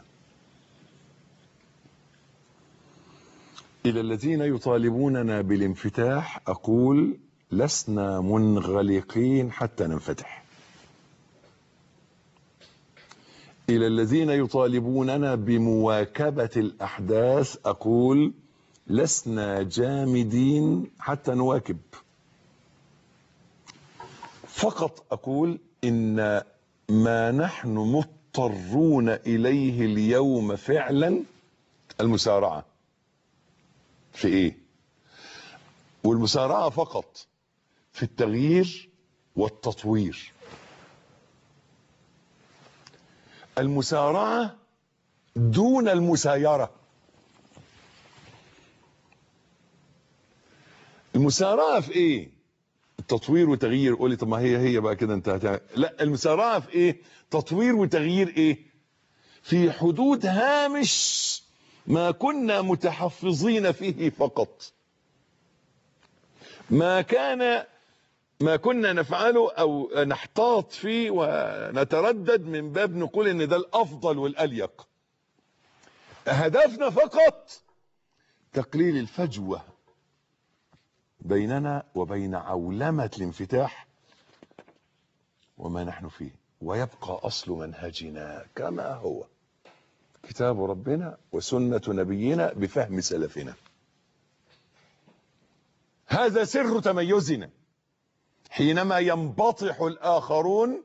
إلى الذين يطالبوننا بالانفتاح أقول لسنا منغلقين حتى ننفتح إلى الذين يطالبوننا بمواكبة الأحداث أقول لسنا جامدين حتى نواكب فقط اقول ان ما نحن مضطرون اليه اليوم فعلا المسارعه في ايه والمسارعه فقط في التغيير والتطوير المسارعة دون المسايرة المسارعة في ايه تطوير وتغيير قولي طب ما هي هي بقى كده انت هتع... لا المسارعة في ايه تطوير وتغيير ايه في حدود هامش ما كنا متحفظين فيه فقط ما كان ما كنا نفعله او نحتاط فيه ونتردد من باب نقول ان ده الافضل والاليق هدفنا فقط تقليل الفجوه بيننا وبين عولمه الانفتاح وما نحن فيه ويبقى اصل منهجنا كما هو كتاب ربنا وسنه نبينا بفهم سلفنا هذا سر تميزنا حينما ينبطح الآخرون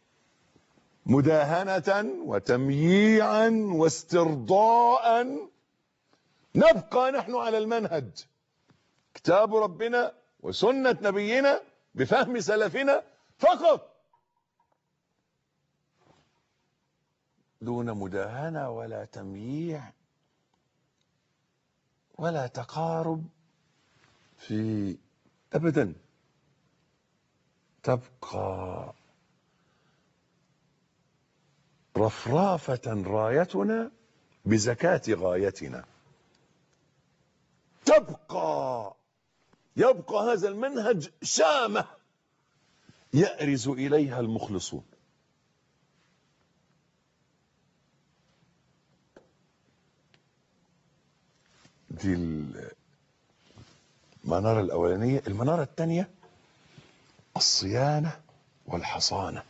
مداهنة وتمييعا واسترضاء نبقى نحن على المنهج كتاب ربنا وسنة نبينا بفهم سلفنا فقط دون مداهنة ولا تمييع ولا تقارب في أبداً تبقى رفرافة رايتنا بزكاة غايتنا تبقى يبقى هذا المنهج شامة يأرز إليها المخلصون دي المنارة الأولانية المنارة الثانية الصيانة والحصانة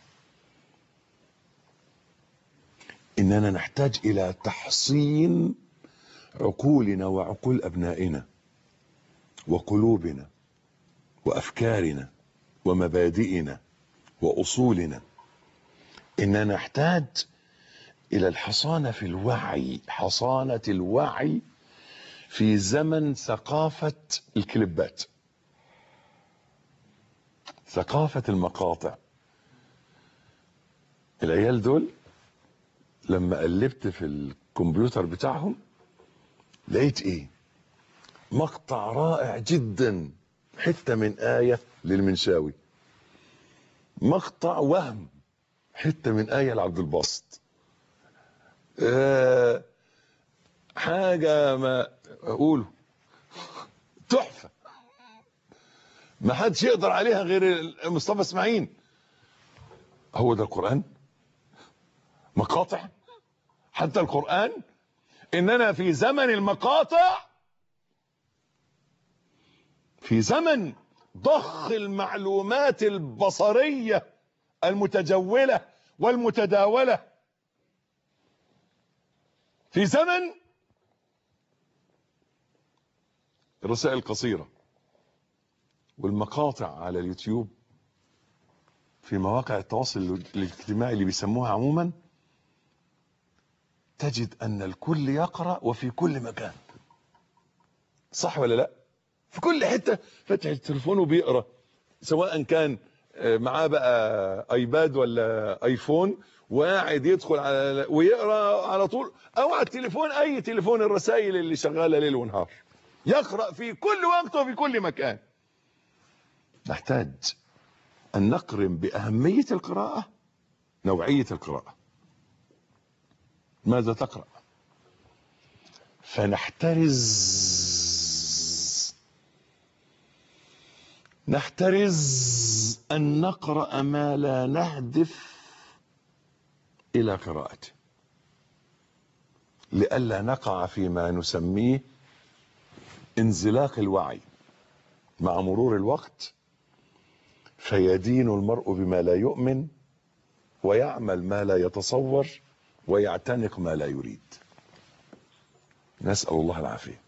إننا نحتاج إلى تحصين عقولنا وعقول أبنائنا وقلوبنا وأفكارنا ومبادئنا وأصولنا إننا نحتاج إلى الحصانة في الوعي حصانة الوعي في زمن ثقافة الكليبات ثقافة المقاطع العيال دول لما قلبت في الكمبيوتر بتاعهم لقيت ايه مقطع رائع جدا حتة من آية للمنشاوي مقطع وهم حتة من آية لعبد الباسط أه حاجة ما أقوله تحفة ما حدش يقدر عليها غير مصطفى اسماعيل هو ده القرآن مقاطع حتى القرآن إننا في زمن المقاطع في زمن ضخ المعلومات البصرية المتجولة والمتداولة في زمن الرسائل القصيره والمقاطع على اليوتيوب في مواقع التواصل الاجتماعي اللي بيسموها عموما تجد ان الكل يقرا وفي كل مكان صح ولا لا في كل حته فتح التليفون وبيقرا سواء كان معاه بقى ايباد ولا ايفون وقاعد يدخل على ويقرا على طول او على التليفون اي تليفون الرسائل اللي شغاله ليل ونهار يقرا في كل وقت وفي كل مكان نحتاج أن نقرن بأهمية القراءة نوعية القراءة ماذا تقرأ فنحترز نحترز أن نقرأ ما لا نهدف إلى قراءته لئلا نقع فيما نسميه انزلاق الوعي مع مرور الوقت فيدين المرء بما لا يؤمن ويعمل ما لا يتصور ويعتنق ما لا يريد نسأل الله العافية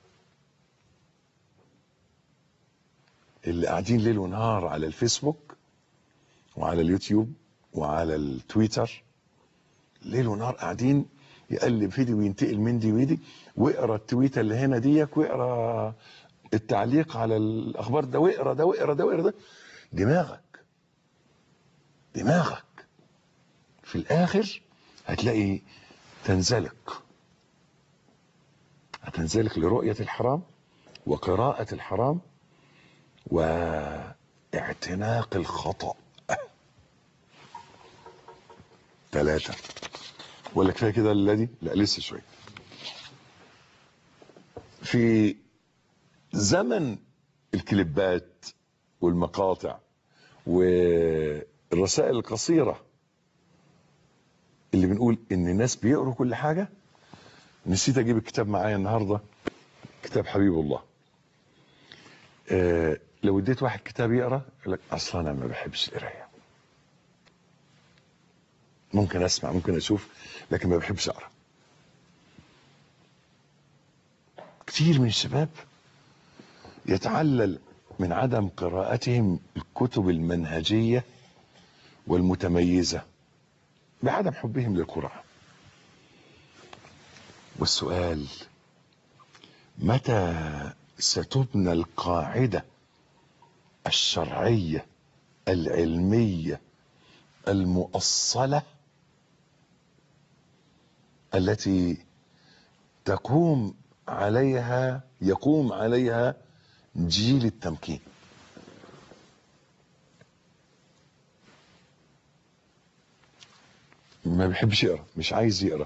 اللي قاعدين ليل ونهار على الفيسبوك وعلى اليوتيوب وعلى التويتر ليل ونهار قاعدين يقلب فيديو وينتقل من دي ويدي واقرا التويته اللي هنا ديك واقرا التعليق على الاخبار ده واقرا ده واقرا ده واقرا ده دماغك دماغك في الاخر هتلاقي تنزلق هتنزلق لرؤية الحرام وقراءة الحرام واعتناق الخطأ ثلاثة ولا كفاية كده الذي لا لسه شوية في زمن الكليبات والمقاطع والرسائل القصيرة اللي بنقول ان الناس بيقروا كل حاجة نسيت اجيب الكتاب معايا النهاردة كتاب حبيب الله آه لو اديت واحد كتاب يقرا يقول لك اصلا انا ما بحبش القرايه ممكن اسمع ممكن اشوف لكن ما بحبش اقرا كتير من الشباب يتعلل من عدم قراءتهم الكتب المنهجيه والمتميزه بعدم حبهم للقران والسؤال متى ستبنى القاعده الشرعيه العلميه المؤصله التي تقوم عليها يقوم عليها جيل التمكين ما بيحبش يقرا مش عايز يقرا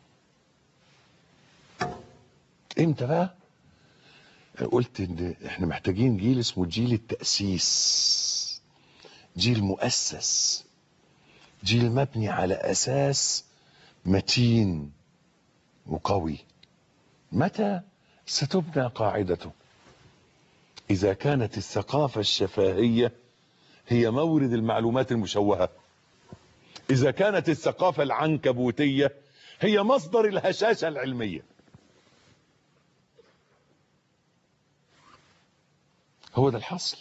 امتى بقى قلت ان احنا محتاجين جيل اسمه جيل التأسيس جيل مؤسس جيل مبني على اساس متين وقوي متى ستبنى قاعدته اذا كانت الثقافة الشفاهية هي مورد المعلومات المشوهة اذا كانت الثقافة العنكبوتية هي مصدر الهشاشة العلمية هو ده الحصل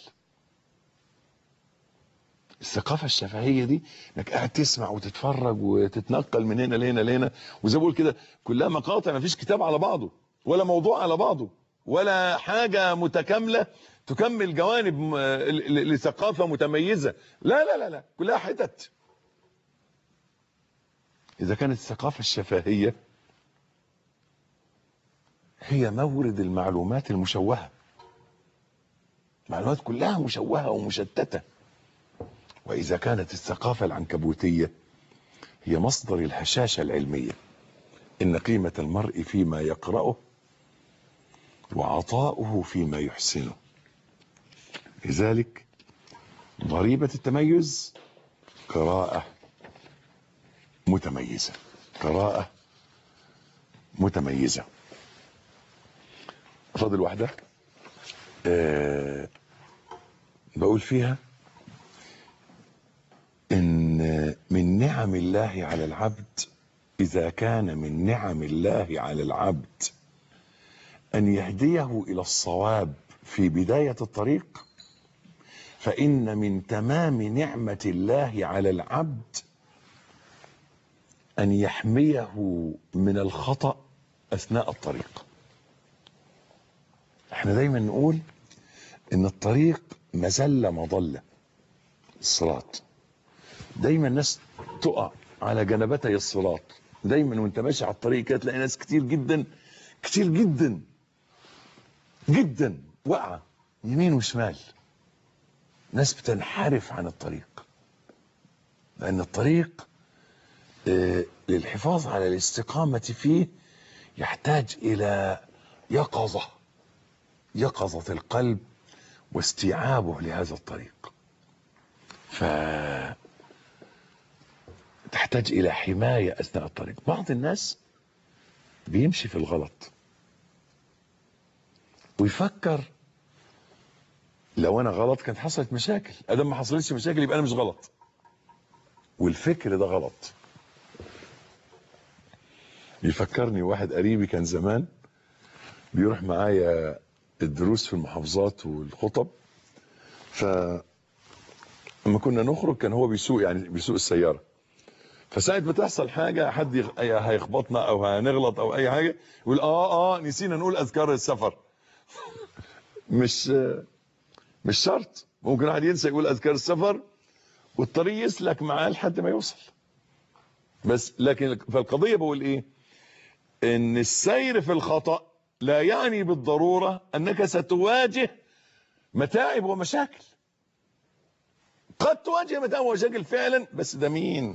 الثقافة الشفهية دي انك قاعد تسمع وتتفرج وتتنقل من هنا لهنا لهنا وزي ما بقول كده كلها مقاطع ما فيش كتاب على بعضه ولا موضوع على بعضه ولا حاجة متكاملة تكمل جوانب م- ل- ل- لثقافة متميزة لا لا لا لا كلها حتت إذا كانت الثقافة الشفهية هي مورد المعلومات المشوهة معلومات كلها مشوهة ومشتتة وإذا كانت الثقافة العنكبوتية هي مصدر الهشاشة العلمية إن قيمة المرء فيما يقرأه وعطاؤه فيما يحسنه لذلك ضريبة التميز قراءة متميزة قراءة متميزة فاضل واحدة آه بقول فيها ان من نعم الله على العبد اذا كان من نعم الله على العبد ان يهديه الى الصواب في بدايه الطريق فان من تمام نعمه الله على العبد ان يحميه من الخطا اثناء الطريق احنا دايما نقول ان الطريق مزله مضله الصراط دايما الناس تقع على جنبتي الصراط دايما وانت ماشي على الطريق كده تلاقي ناس كتير جدا كتير جدا جدا واقعه يمين وشمال ناس بتنحرف عن الطريق لان الطريق آه، للحفاظ على الاستقامه فيه يحتاج الى يقظه يقظه القلب واستيعابه لهذا الطريق ف تحتاج الى حمايه اثناء الطريق بعض الناس بيمشي في الغلط ويفكر لو انا غلط كانت حصلت مشاكل ادام ما حصلتش مشاكل يبقى انا مش غلط والفكر ده غلط يفكرني واحد قريبي كان زمان بيروح معايا الدروس في المحافظات والخطب ف لما كنا نخرج كان هو بيسوق يعني بيسوق السياره فساعة ما تحصل حاجة حد يخ- هيخبطنا او هنغلط او اي حاجة يقول اه اه نسينا نقول اذكار السفر مش مش شرط ممكن واحد ينسى يقول اذكار السفر والطريق يسلك معاه لحد ما يوصل بس لكن فالقضية بقول ايه ان السير في الخطأ لا يعني بالضرورة انك ستواجه متاعب ومشاكل قد تواجه متاعب ومشاكل فعلا بس ده مين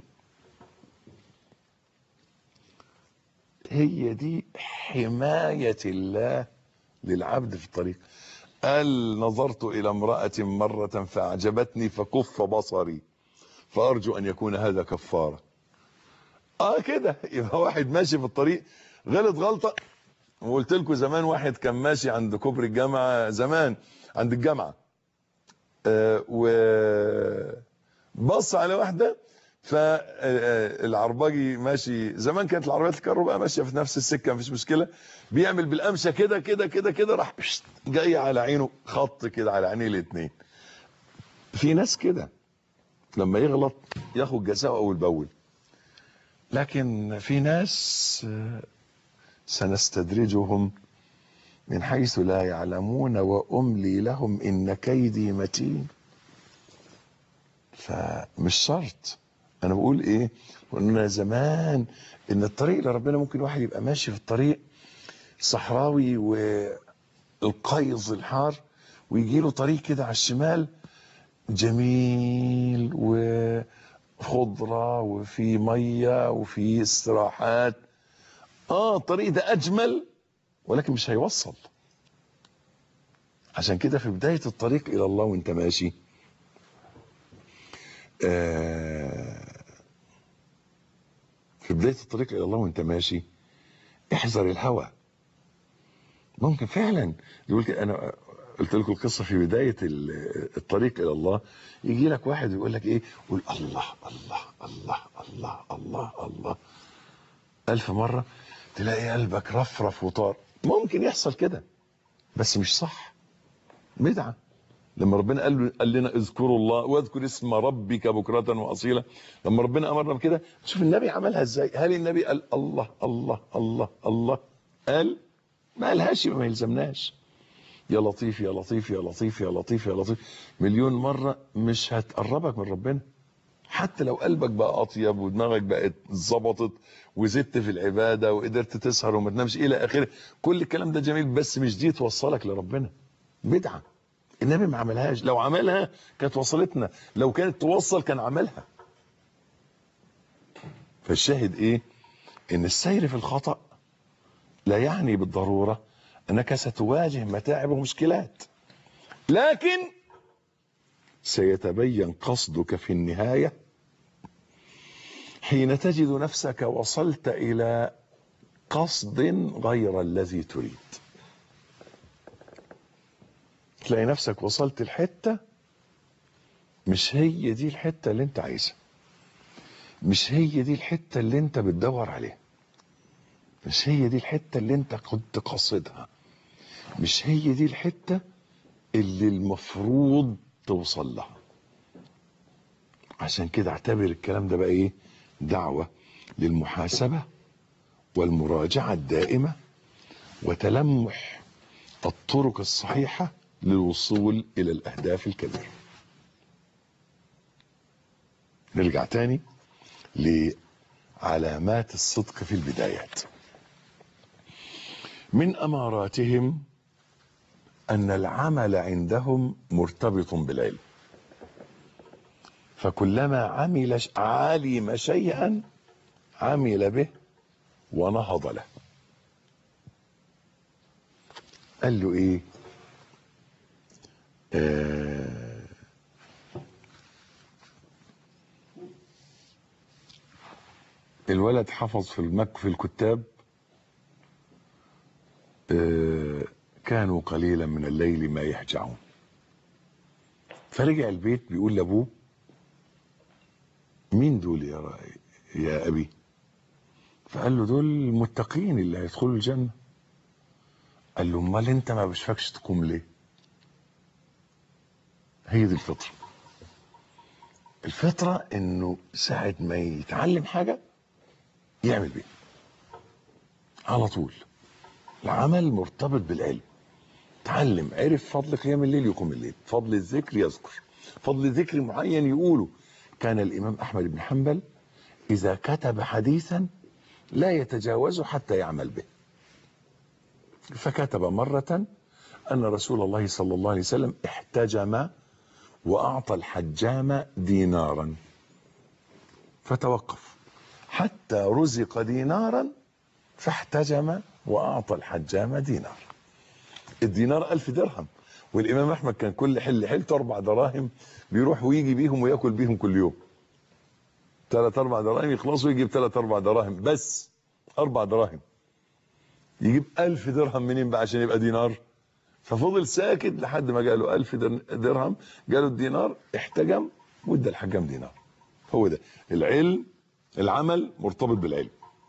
هي دي حماية الله للعبد في الطريق قال نظرت إلى امرأة مرة فأعجبتني فكف بصري فأرجو أن يكون هذا كفارة اه كده يبقى واحد ماشي في الطريق غلط غلطة وقلت لكم زمان واحد كان ماشي عند كوبري الجامعة زمان عند الجامعة آه وبص على واحدة فالعرباجي ماشي زمان كانت العربيات الكهرباء ماشيه في نفس السكه مفيش مشكله بيعمل بالقمشه كده كده كده كده راح جاي على عينه خط كده على عينيه الاثنين في ناس كده لما يغلط ياخد جزاءه اول باول لكن في ناس سنستدرجهم من حيث لا يعلمون واملي لهم ان كيدي متين فمش شرط انا بقول ايه قلنا زمان ان الطريق لربنا ممكن واحد يبقى ماشي في الطريق صحراوي والقيظ الحار ويجي له طريق كده على الشمال جميل وخضرة وفي مية وفي استراحات اه الطريق ده اجمل ولكن مش هيوصل عشان كده في بداية الطريق الى الله وانت ماشي آه في بداية الطريق إلى الله وأنت ماشي احذر الهوى ممكن فعلا يقول كده أنا قلت لكم القصة في بداية الطريق إلى الله يجي لك واحد يقول لك إيه قول الله الله الله الله الله الله ألف مرة تلاقي قلبك رفرف وطار ممكن يحصل كده بس مش صح بدعه لما ربنا قال قال لنا اذكروا الله واذكر اسم ربك بكرة واصيلا لما ربنا امرنا بكده شوف النبي عملها ازاي هل النبي قال الله الله الله الله قال ما قالهاش يبقى ما يلزمناش يا لطيف يا لطيف يا لطيف يا لطيف يا لطيف مليون مرة مش هتقربك من ربنا حتى لو قلبك بقى اطيب ودماغك بقت ظبطت وزدت في العبادة وقدرت تسهر وما تنامش الى اخره كل الكلام ده جميل بس مش دي توصلك لربنا بدعه النبي ما عملهاش لو عملها كانت وصلتنا لو كانت توصل كان عملها فالشاهد ايه ان السير في الخطأ لا يعني بالضرورة انك ستواجه متاعب ومشكلات لكن سيتبين قصدك في النهاية حين تجد نفسك وصلت الى قصد غير الذي تريد تلاقي نفسك وصلت الحتة مش هي دي الحتة اللي انت عايزها مش هي دي الحتة اللي انت بتدور عليها مش هي دي الحتة اللي انت كنت قاصدها مش هي دي الحتة اللي المفروض توصل لها عشان كده اعتبر الكلام ده بقى ايه دعوة للمحاسبة والمراجعة الدائمة وتلمح الطرق الصحيحة للوصول إلى الأهداف الكبيرة نرجع تاني لعلامات الصدق في البدايات من أماراتهم أن العمل عندهم مرتبط بالعلم فكلما عمل علم شيئا عمل به ونهض له قال له ايه آه الولد حفظ في المك في الكتاب آه كانوا قليلا من الليل ما يهجعون فرجع البيت بيقول لابوه مين دول يا رأي يا ابي فقال له دول المتقين اللي هيدخلوا الجنه قال له امال انت ما بشفكش تقوم ليه هي دي الفطره الفطره انه ساعه ما يتعلم حاجه يعمل بيها على طول العمل مرتبط بالعلم تعلم عرف فضل قيام الليل يقوم الليل فضل الذكر يذكر فضل ذكر معين يقوله كان الامام احمد بن حنبل إذا كتب حديثا لا يتجاوزه حتى يعمل به فكتب مرة أن رسول الله صلى الله عليه وسلم احتجم وأعطى الحجام دينارا فتوقف حتى رزق دينارا فاحتجم وأعطى الحجام دينار الدينار ألف درهم والإمام أحمد كان كل حل حلته أربع دراهم بيروح ويجي بيهم ويأكل بيهم كل يوم ثلاث أربع دراهم يخلصوا يجيب ثلاث أربع دراهم بس أربع دراهم يجيب ألف درهم منين بقى عشان يبقى دينار ففضل ساكت لحد ما جاله ألف درهم جاله الدينار احتجم وادى الحجام دينار هو ده العلم العمل مرتبط بالعلم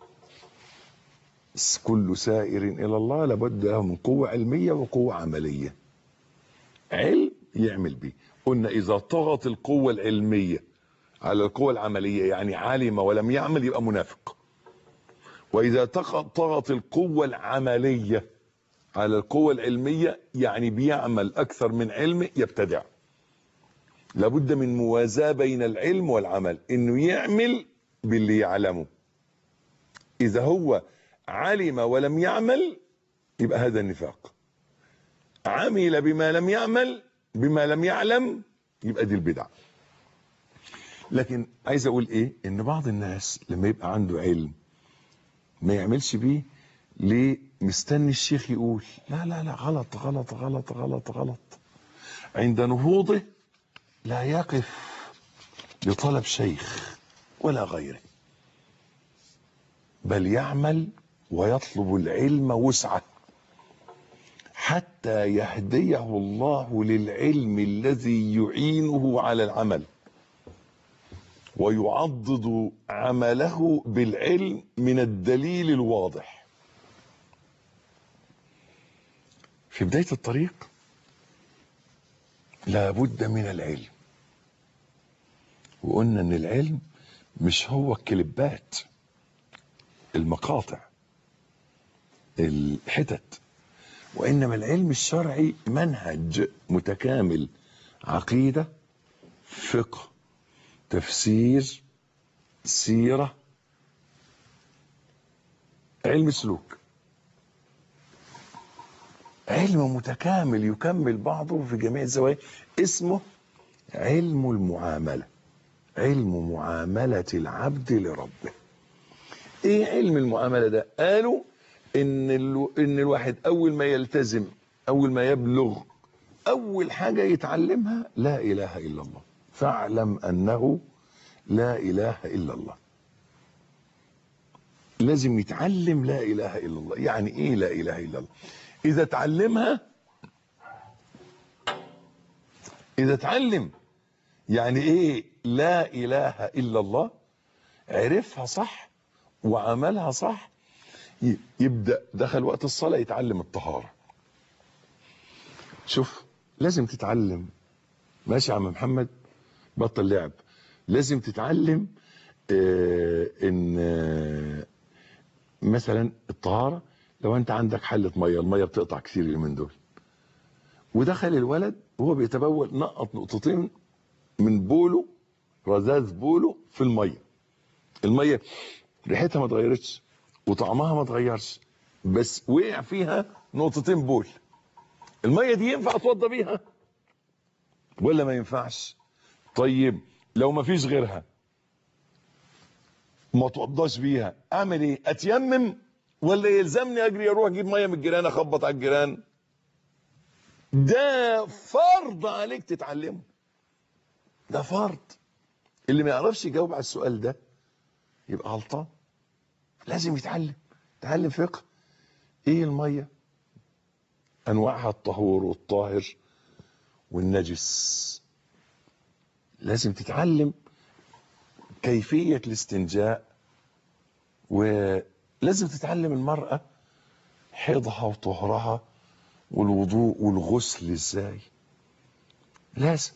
كل سائر إلى الله لابد له من قوة علمية وقوة عملية علم يعمل بيه قلنا إذا طغت القوة العلمية على القوة العملية يعني علم ولم يعمل يبقى منافق وإذا طغت القوة العملية على القوة العلمية يعني بيعمل أكثر من علم يبتدع لابد من موازاة بين العلم والعمل إنه يعمل باللي يعلمه إذا هو علم ولم يعمل يبقى هذا النفاق عمل بما لم يعمل بما لم يعلم يبقى دي البدع لكن عايز اقول ايه ان بعض الناس لما يبقى عنده علم ما يعملش بيه ليه مستني الشيخ يقول لا لا لا غلط غلط غلط غلط غلط عند نهوضه لا يقف لطلب شيخ ولا غيره بل يعمل ويطلب العلم وسعه حتى يهديه الله للعلم الذي يعينه على العمل ويعضد عمله بالعلم من الدليل الواضح في بداية الطريق لابد من العلم وقلنا ان العلم مش هو الكليبات المقاطع الحتت وانما العلم الشرعي منهج متكامل عقيده فقه تفسير سيره علم سلوك علم متكامل يكمل بعضه في جميع الزوايا اسمه علم المعامله علم معامله العبد لربه ايه علم المعامله ده قالوا ان ال... ان الواحد اول ما يلتزم اول ما يبلغ اول حاجه يتعلمها لا اله الا الله فاعلم انه لا اله الا الله لازم يتعلم لا اله الا الله يعني ايه لا اله الا الله اذا تعلمها اذا تعلم يعني ايه لا اله الا الله عرفها صح وعملها صح يبدا دخل وقت الصلاه يتعلم الطهاره شوف لازم تتعلم ماشي يا عم محمد بطل لعب لازم تتعلم آه ان آه مثلا الطهاره لو انت عندك حله ميه الميه بتقطع كتير اليومين دول ودخل الولد وهو بيتبول نقط نقطتين من بوله رذاذ بوله في الميه الميه ريحتها ما اتغيرتش وطعمها ما اتغيرش بس وقع فيها نقطتين بول الميه دي ينفع اتوضى بيها ولا ما ينفعش طيب لو ما فيش غيرها ما اتوضاش بيها اعمل ايه اتيمم ولا يلزمني اجري اروح اجيب ميه من الجيران اخبط على الجيران ده فرض عليك تتعلمه ده فرض اللي ما يعرفش يجاوب على السؤال ده يبقى غلطان لازم يتعلم يتعلم فقه ايه الميه انواعها الطهور والطاهر والنجس لازم تتعلم كيفية الاستنجاء ولازم تتعلم المرأة حيضها وطهرها والوضوء والغسل ازاي لازم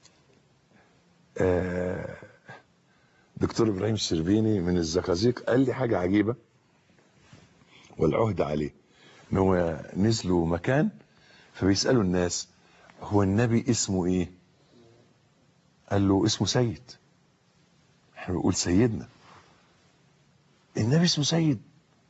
آه دكتور ابراهيم الشربيني من الزقازيق قال لي حاجة عجيبة والعهد عليه ان هو نزلوا مكان فبيسألوا الناس هو النبي اسمه ايه قال له اسمه سيد احنا بنقول سيدنا النبي اسمه سيد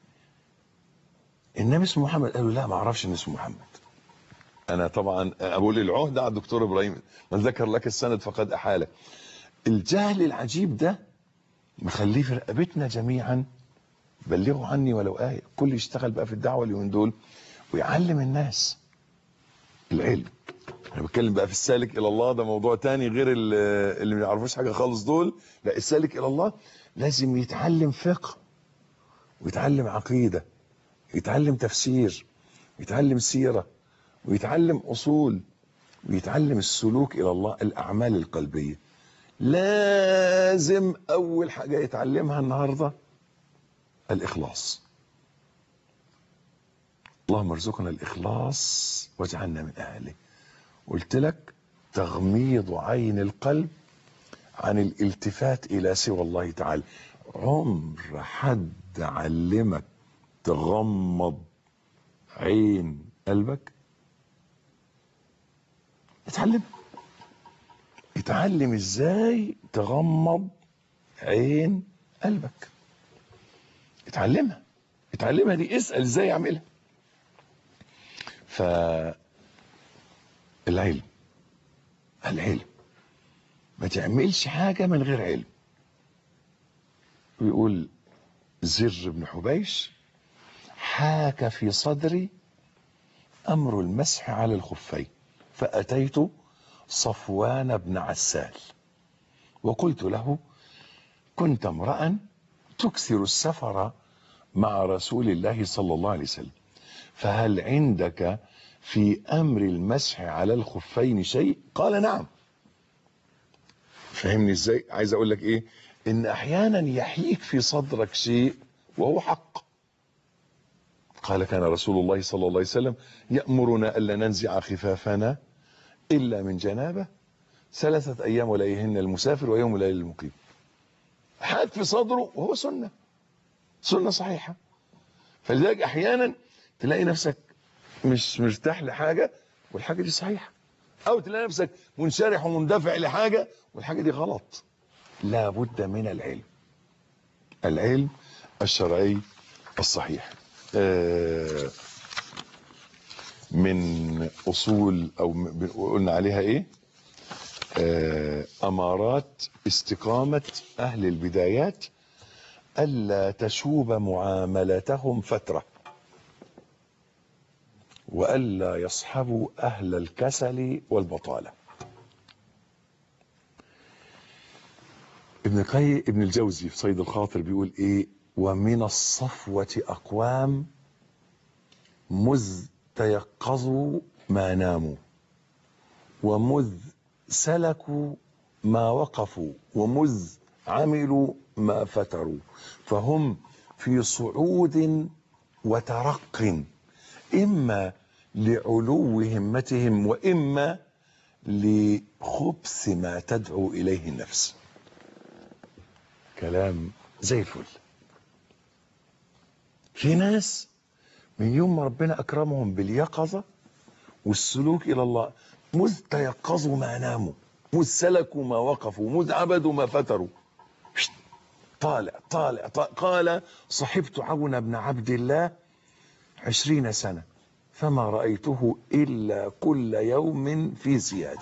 النبي اسمه محمد قالوا لا ما اعرفش ان اسمه محمد انا طبعا اقول العهده على الدكتور ابراهيم من ذكر لك السند فقد احاله الجهل العجيب ده مخليه في رقبتنا جميعا بلغوا عني ولو آية كل يشتغل بقى في الدعوة اليومين دول ويعلم الناس العلم انا بتكلم بقى في السالك الى الله ده موضوع تاني غير ال- اللي ما يعرفوش حاجه خالص دول لا السالك الى الله لازم يتعلم فقه ويتعلم عقيده يتعلم تفسير يتعلم سيره ويتعلم اصول ويتعلم السلوك الى الله الاعمال القلبيه لازم اول حاجه يتعلمها النهارده الاخلاص اللهم ارزقنا الاخلاص واجعلنا من اهله قلت لك تغميض عين القلب عن الالتفات الى سوى الله تعالى عمر حد علمك تغمض عين قلبك اتعلم اتعلم ازاي تغمض عين قلبك اتعلمها اتعلمها دي اسأل ازاي اعملها ف العلم العلم ما تعملش حاجة من غير علم ويقول زر بن حبيش حاك في صدري أمر المسح على الخفين فأتيت صفوان بن عسال وقلت له كنت امرأ تكثر السفر مع رسول الله صلى الله عليه وسلم فهل عندك في أمر المسح على الخفين شيء قال نعم فهمني ازاي عايز اقول لك ايه ان احيانا يحيك في صدرك شيء وهو حق قال كان رسول الله صلى الله عليه وسلم يأمرنا ألا ننزع خفافنا إلا من جنابه ثلاثة أيام وليهن المسافر ويوم وليل المقيم حاك في صدره وهو سنة سنة صحيحة فلذلك أحيانا تلاقي نفسك مش مرتاح لحاجة والحاجة دي صحيحة أو تلاقي نفسك منشرح ومندفع لحاجة والحاجة دي غلط لابد من العلم العلم الشرعي الصحيح آه، من أصول أو م- قلنا عليها إيه آه، أمارات استقامة أهل البدايات ألا تشوب معاملتهم فترة وألا يصحبوا أهل الكسل والبطالة ابن قي ابن الجوزي في صيد الخاطر بيقول ايه ومن الصفوة أقوام مذ تيقظوا ما ناموا ومذ سلكوا ما وقفوا ومذ عملوا ما فتروا فهم في صعود وترق إما لعلو همتهم وإما لخبث ما تدعو إليه النفس كلام زي الفل في ناس من يوم ما ربنا أكرمهم باليقظة والسلوك إلى الله مذ تيقظوا ما ناموا مذ سلكوا ما وقفوا مذ عبدوا ما فتروا شت، طالع طالع, طالع قال صحبت عون بن عبد الله عشرين سنة فما رأيته إلا كل يوم في زيادة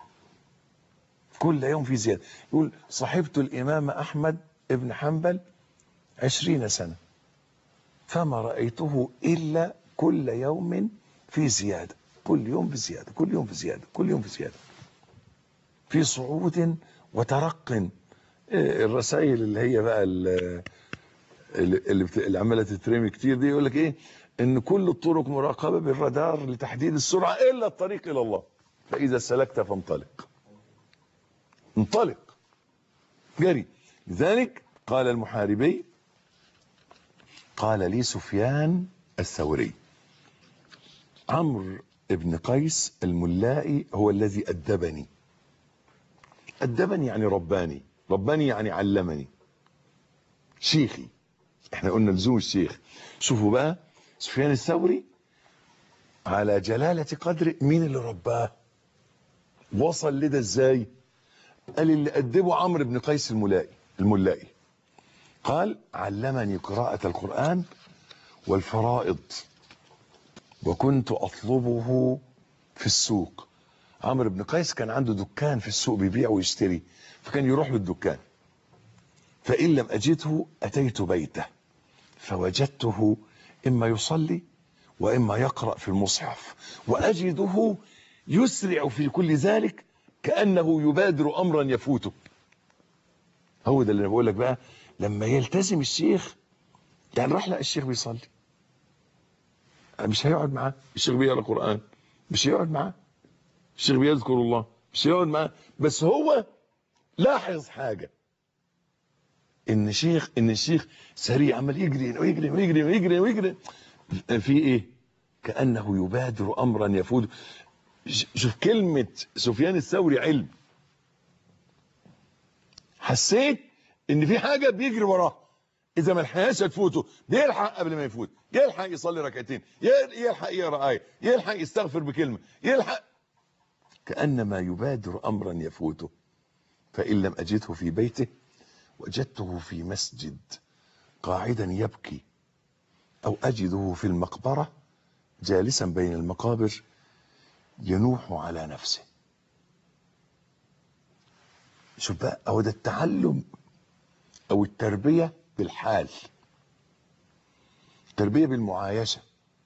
كل يوم في زيادة يقول صحبت الإمام أحمد ابن حنبل عشرين سنة فما رأيته إلا كل يوم في زيادة كل يوم في زيادة كل يوم في زيادة كل يوم في زيادة في صعود وترق إيه الرسائل اللي هي بقى ال- اللي, اللي بت- اللي عماله تترمي كتير دي يقول لك ايه ان كل الطرق مراقبه بالرادار لتحديد السرعه الا الطريق الى الله فاذا سلكت فانطلق انطلق جري لذلك قال المحاربي قال لي سفيان الثوري عمرو بن قيس الملائي هو الذي أدبني أدبني يعني رباني رباني يعني علمني شيخي احنا قلنا لزوم الشيخ شوفوا بقى سفيان الثوري على جلالة قدر مين اللي رباه وصل لده ازاي قال اللي أدبه عمرو بن قيس الملائي الملائي قال علمني قراءة القرآن والفرائض وكنت أطلبه في السوق عمرو بن قيس كان عنده دكان في السوق بيبيع ويشتري فكان يروح له الدكان فإن لم أجده أتيت بيته فوجدته إما يصلي وإما يقرأ في المصحف وأجده يسرع في كل ذلك كأنه يبادر أمرا يفوته هو ده اللي أنا بقول لك بقى لما يلتزم الشيخ يعني راح لقى الشيخ بيصلي مش هيقعد معاه الشيخ بيقرا قرآن مش هيقعد معاه الشيخ بيذكر الله مش هيقعد معاه بس هو لاحظ حاجة ان شيخ ان الشيخ سريع عمال يجري ويجري ويجري ويجري ويجري في ايه كانه يبادر امرا يفوت شوف كلمه سفيان الثوري علم حسيت ان في حاجه بيجري وراه اذا ما لحقهاش هتفوته بيلحق قبل ما يفوت يلحق يصلي ركعتين يلحق يقرا ايه يلحق يستغفر بكلمه يلحق كانما يبادر امرا يفوته فان لم اجده في بيته وجدته في مسجد قاعدا يبكي او اجده في المقبره جالسا بين المقابر ينوح على نفسه شوف بقى او ده التعلم او التربيه بالحال التربيه بالمعايشه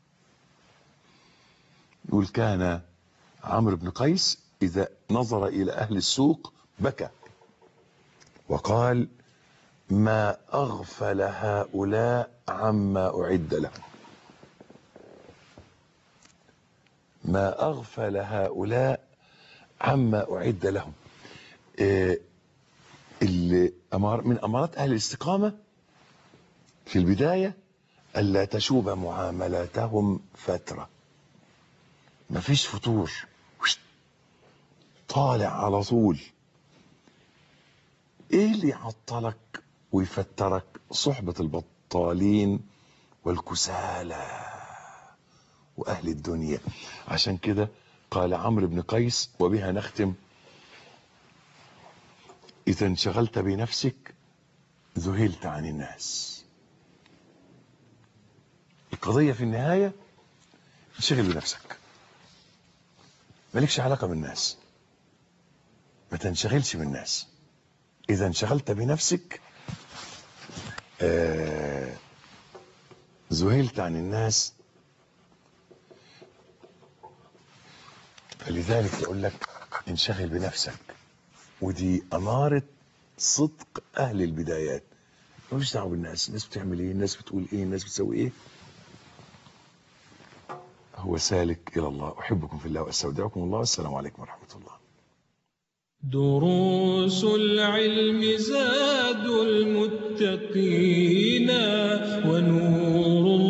يقول كان عمرو بن قيس اذا نظر الى اهل السوق بكى وقال ما أغفل هؤلاء عما أعد لهم ما أغفل هؤلاء عما أعد لهم إيه اللي أمار من أمارات أهل الاستقامة في البداية ألا تشوب معاملاتهم فترة مفيش فتور طالع على طول ايه اللي يعطلك ويفترك صحبة البطالين والكسالى واهل الدنيا عشان كده قال عمرو بن قيس وبها نختم اذا انشغلت بنفسك ذهلت عن الناس القضية في النهاية انشغل بنفسك مالكش علاقة بالناس ما تنشغلش بالناس إذا انشغلت بنفسك آه ذهلت عن الناس فلذلك يقول لك انشغل بنفسك ودي أمارة صدق أهل البدايات ملوش دعوه بالناس الناس بتعمل ايه الناس بتقول ايه الناس بتسوي ايه هو سالك الى الله احبكم في الله واستودعكم الله والسلام عليكم ورحمه الله دروس العلم زاد المتقين ونور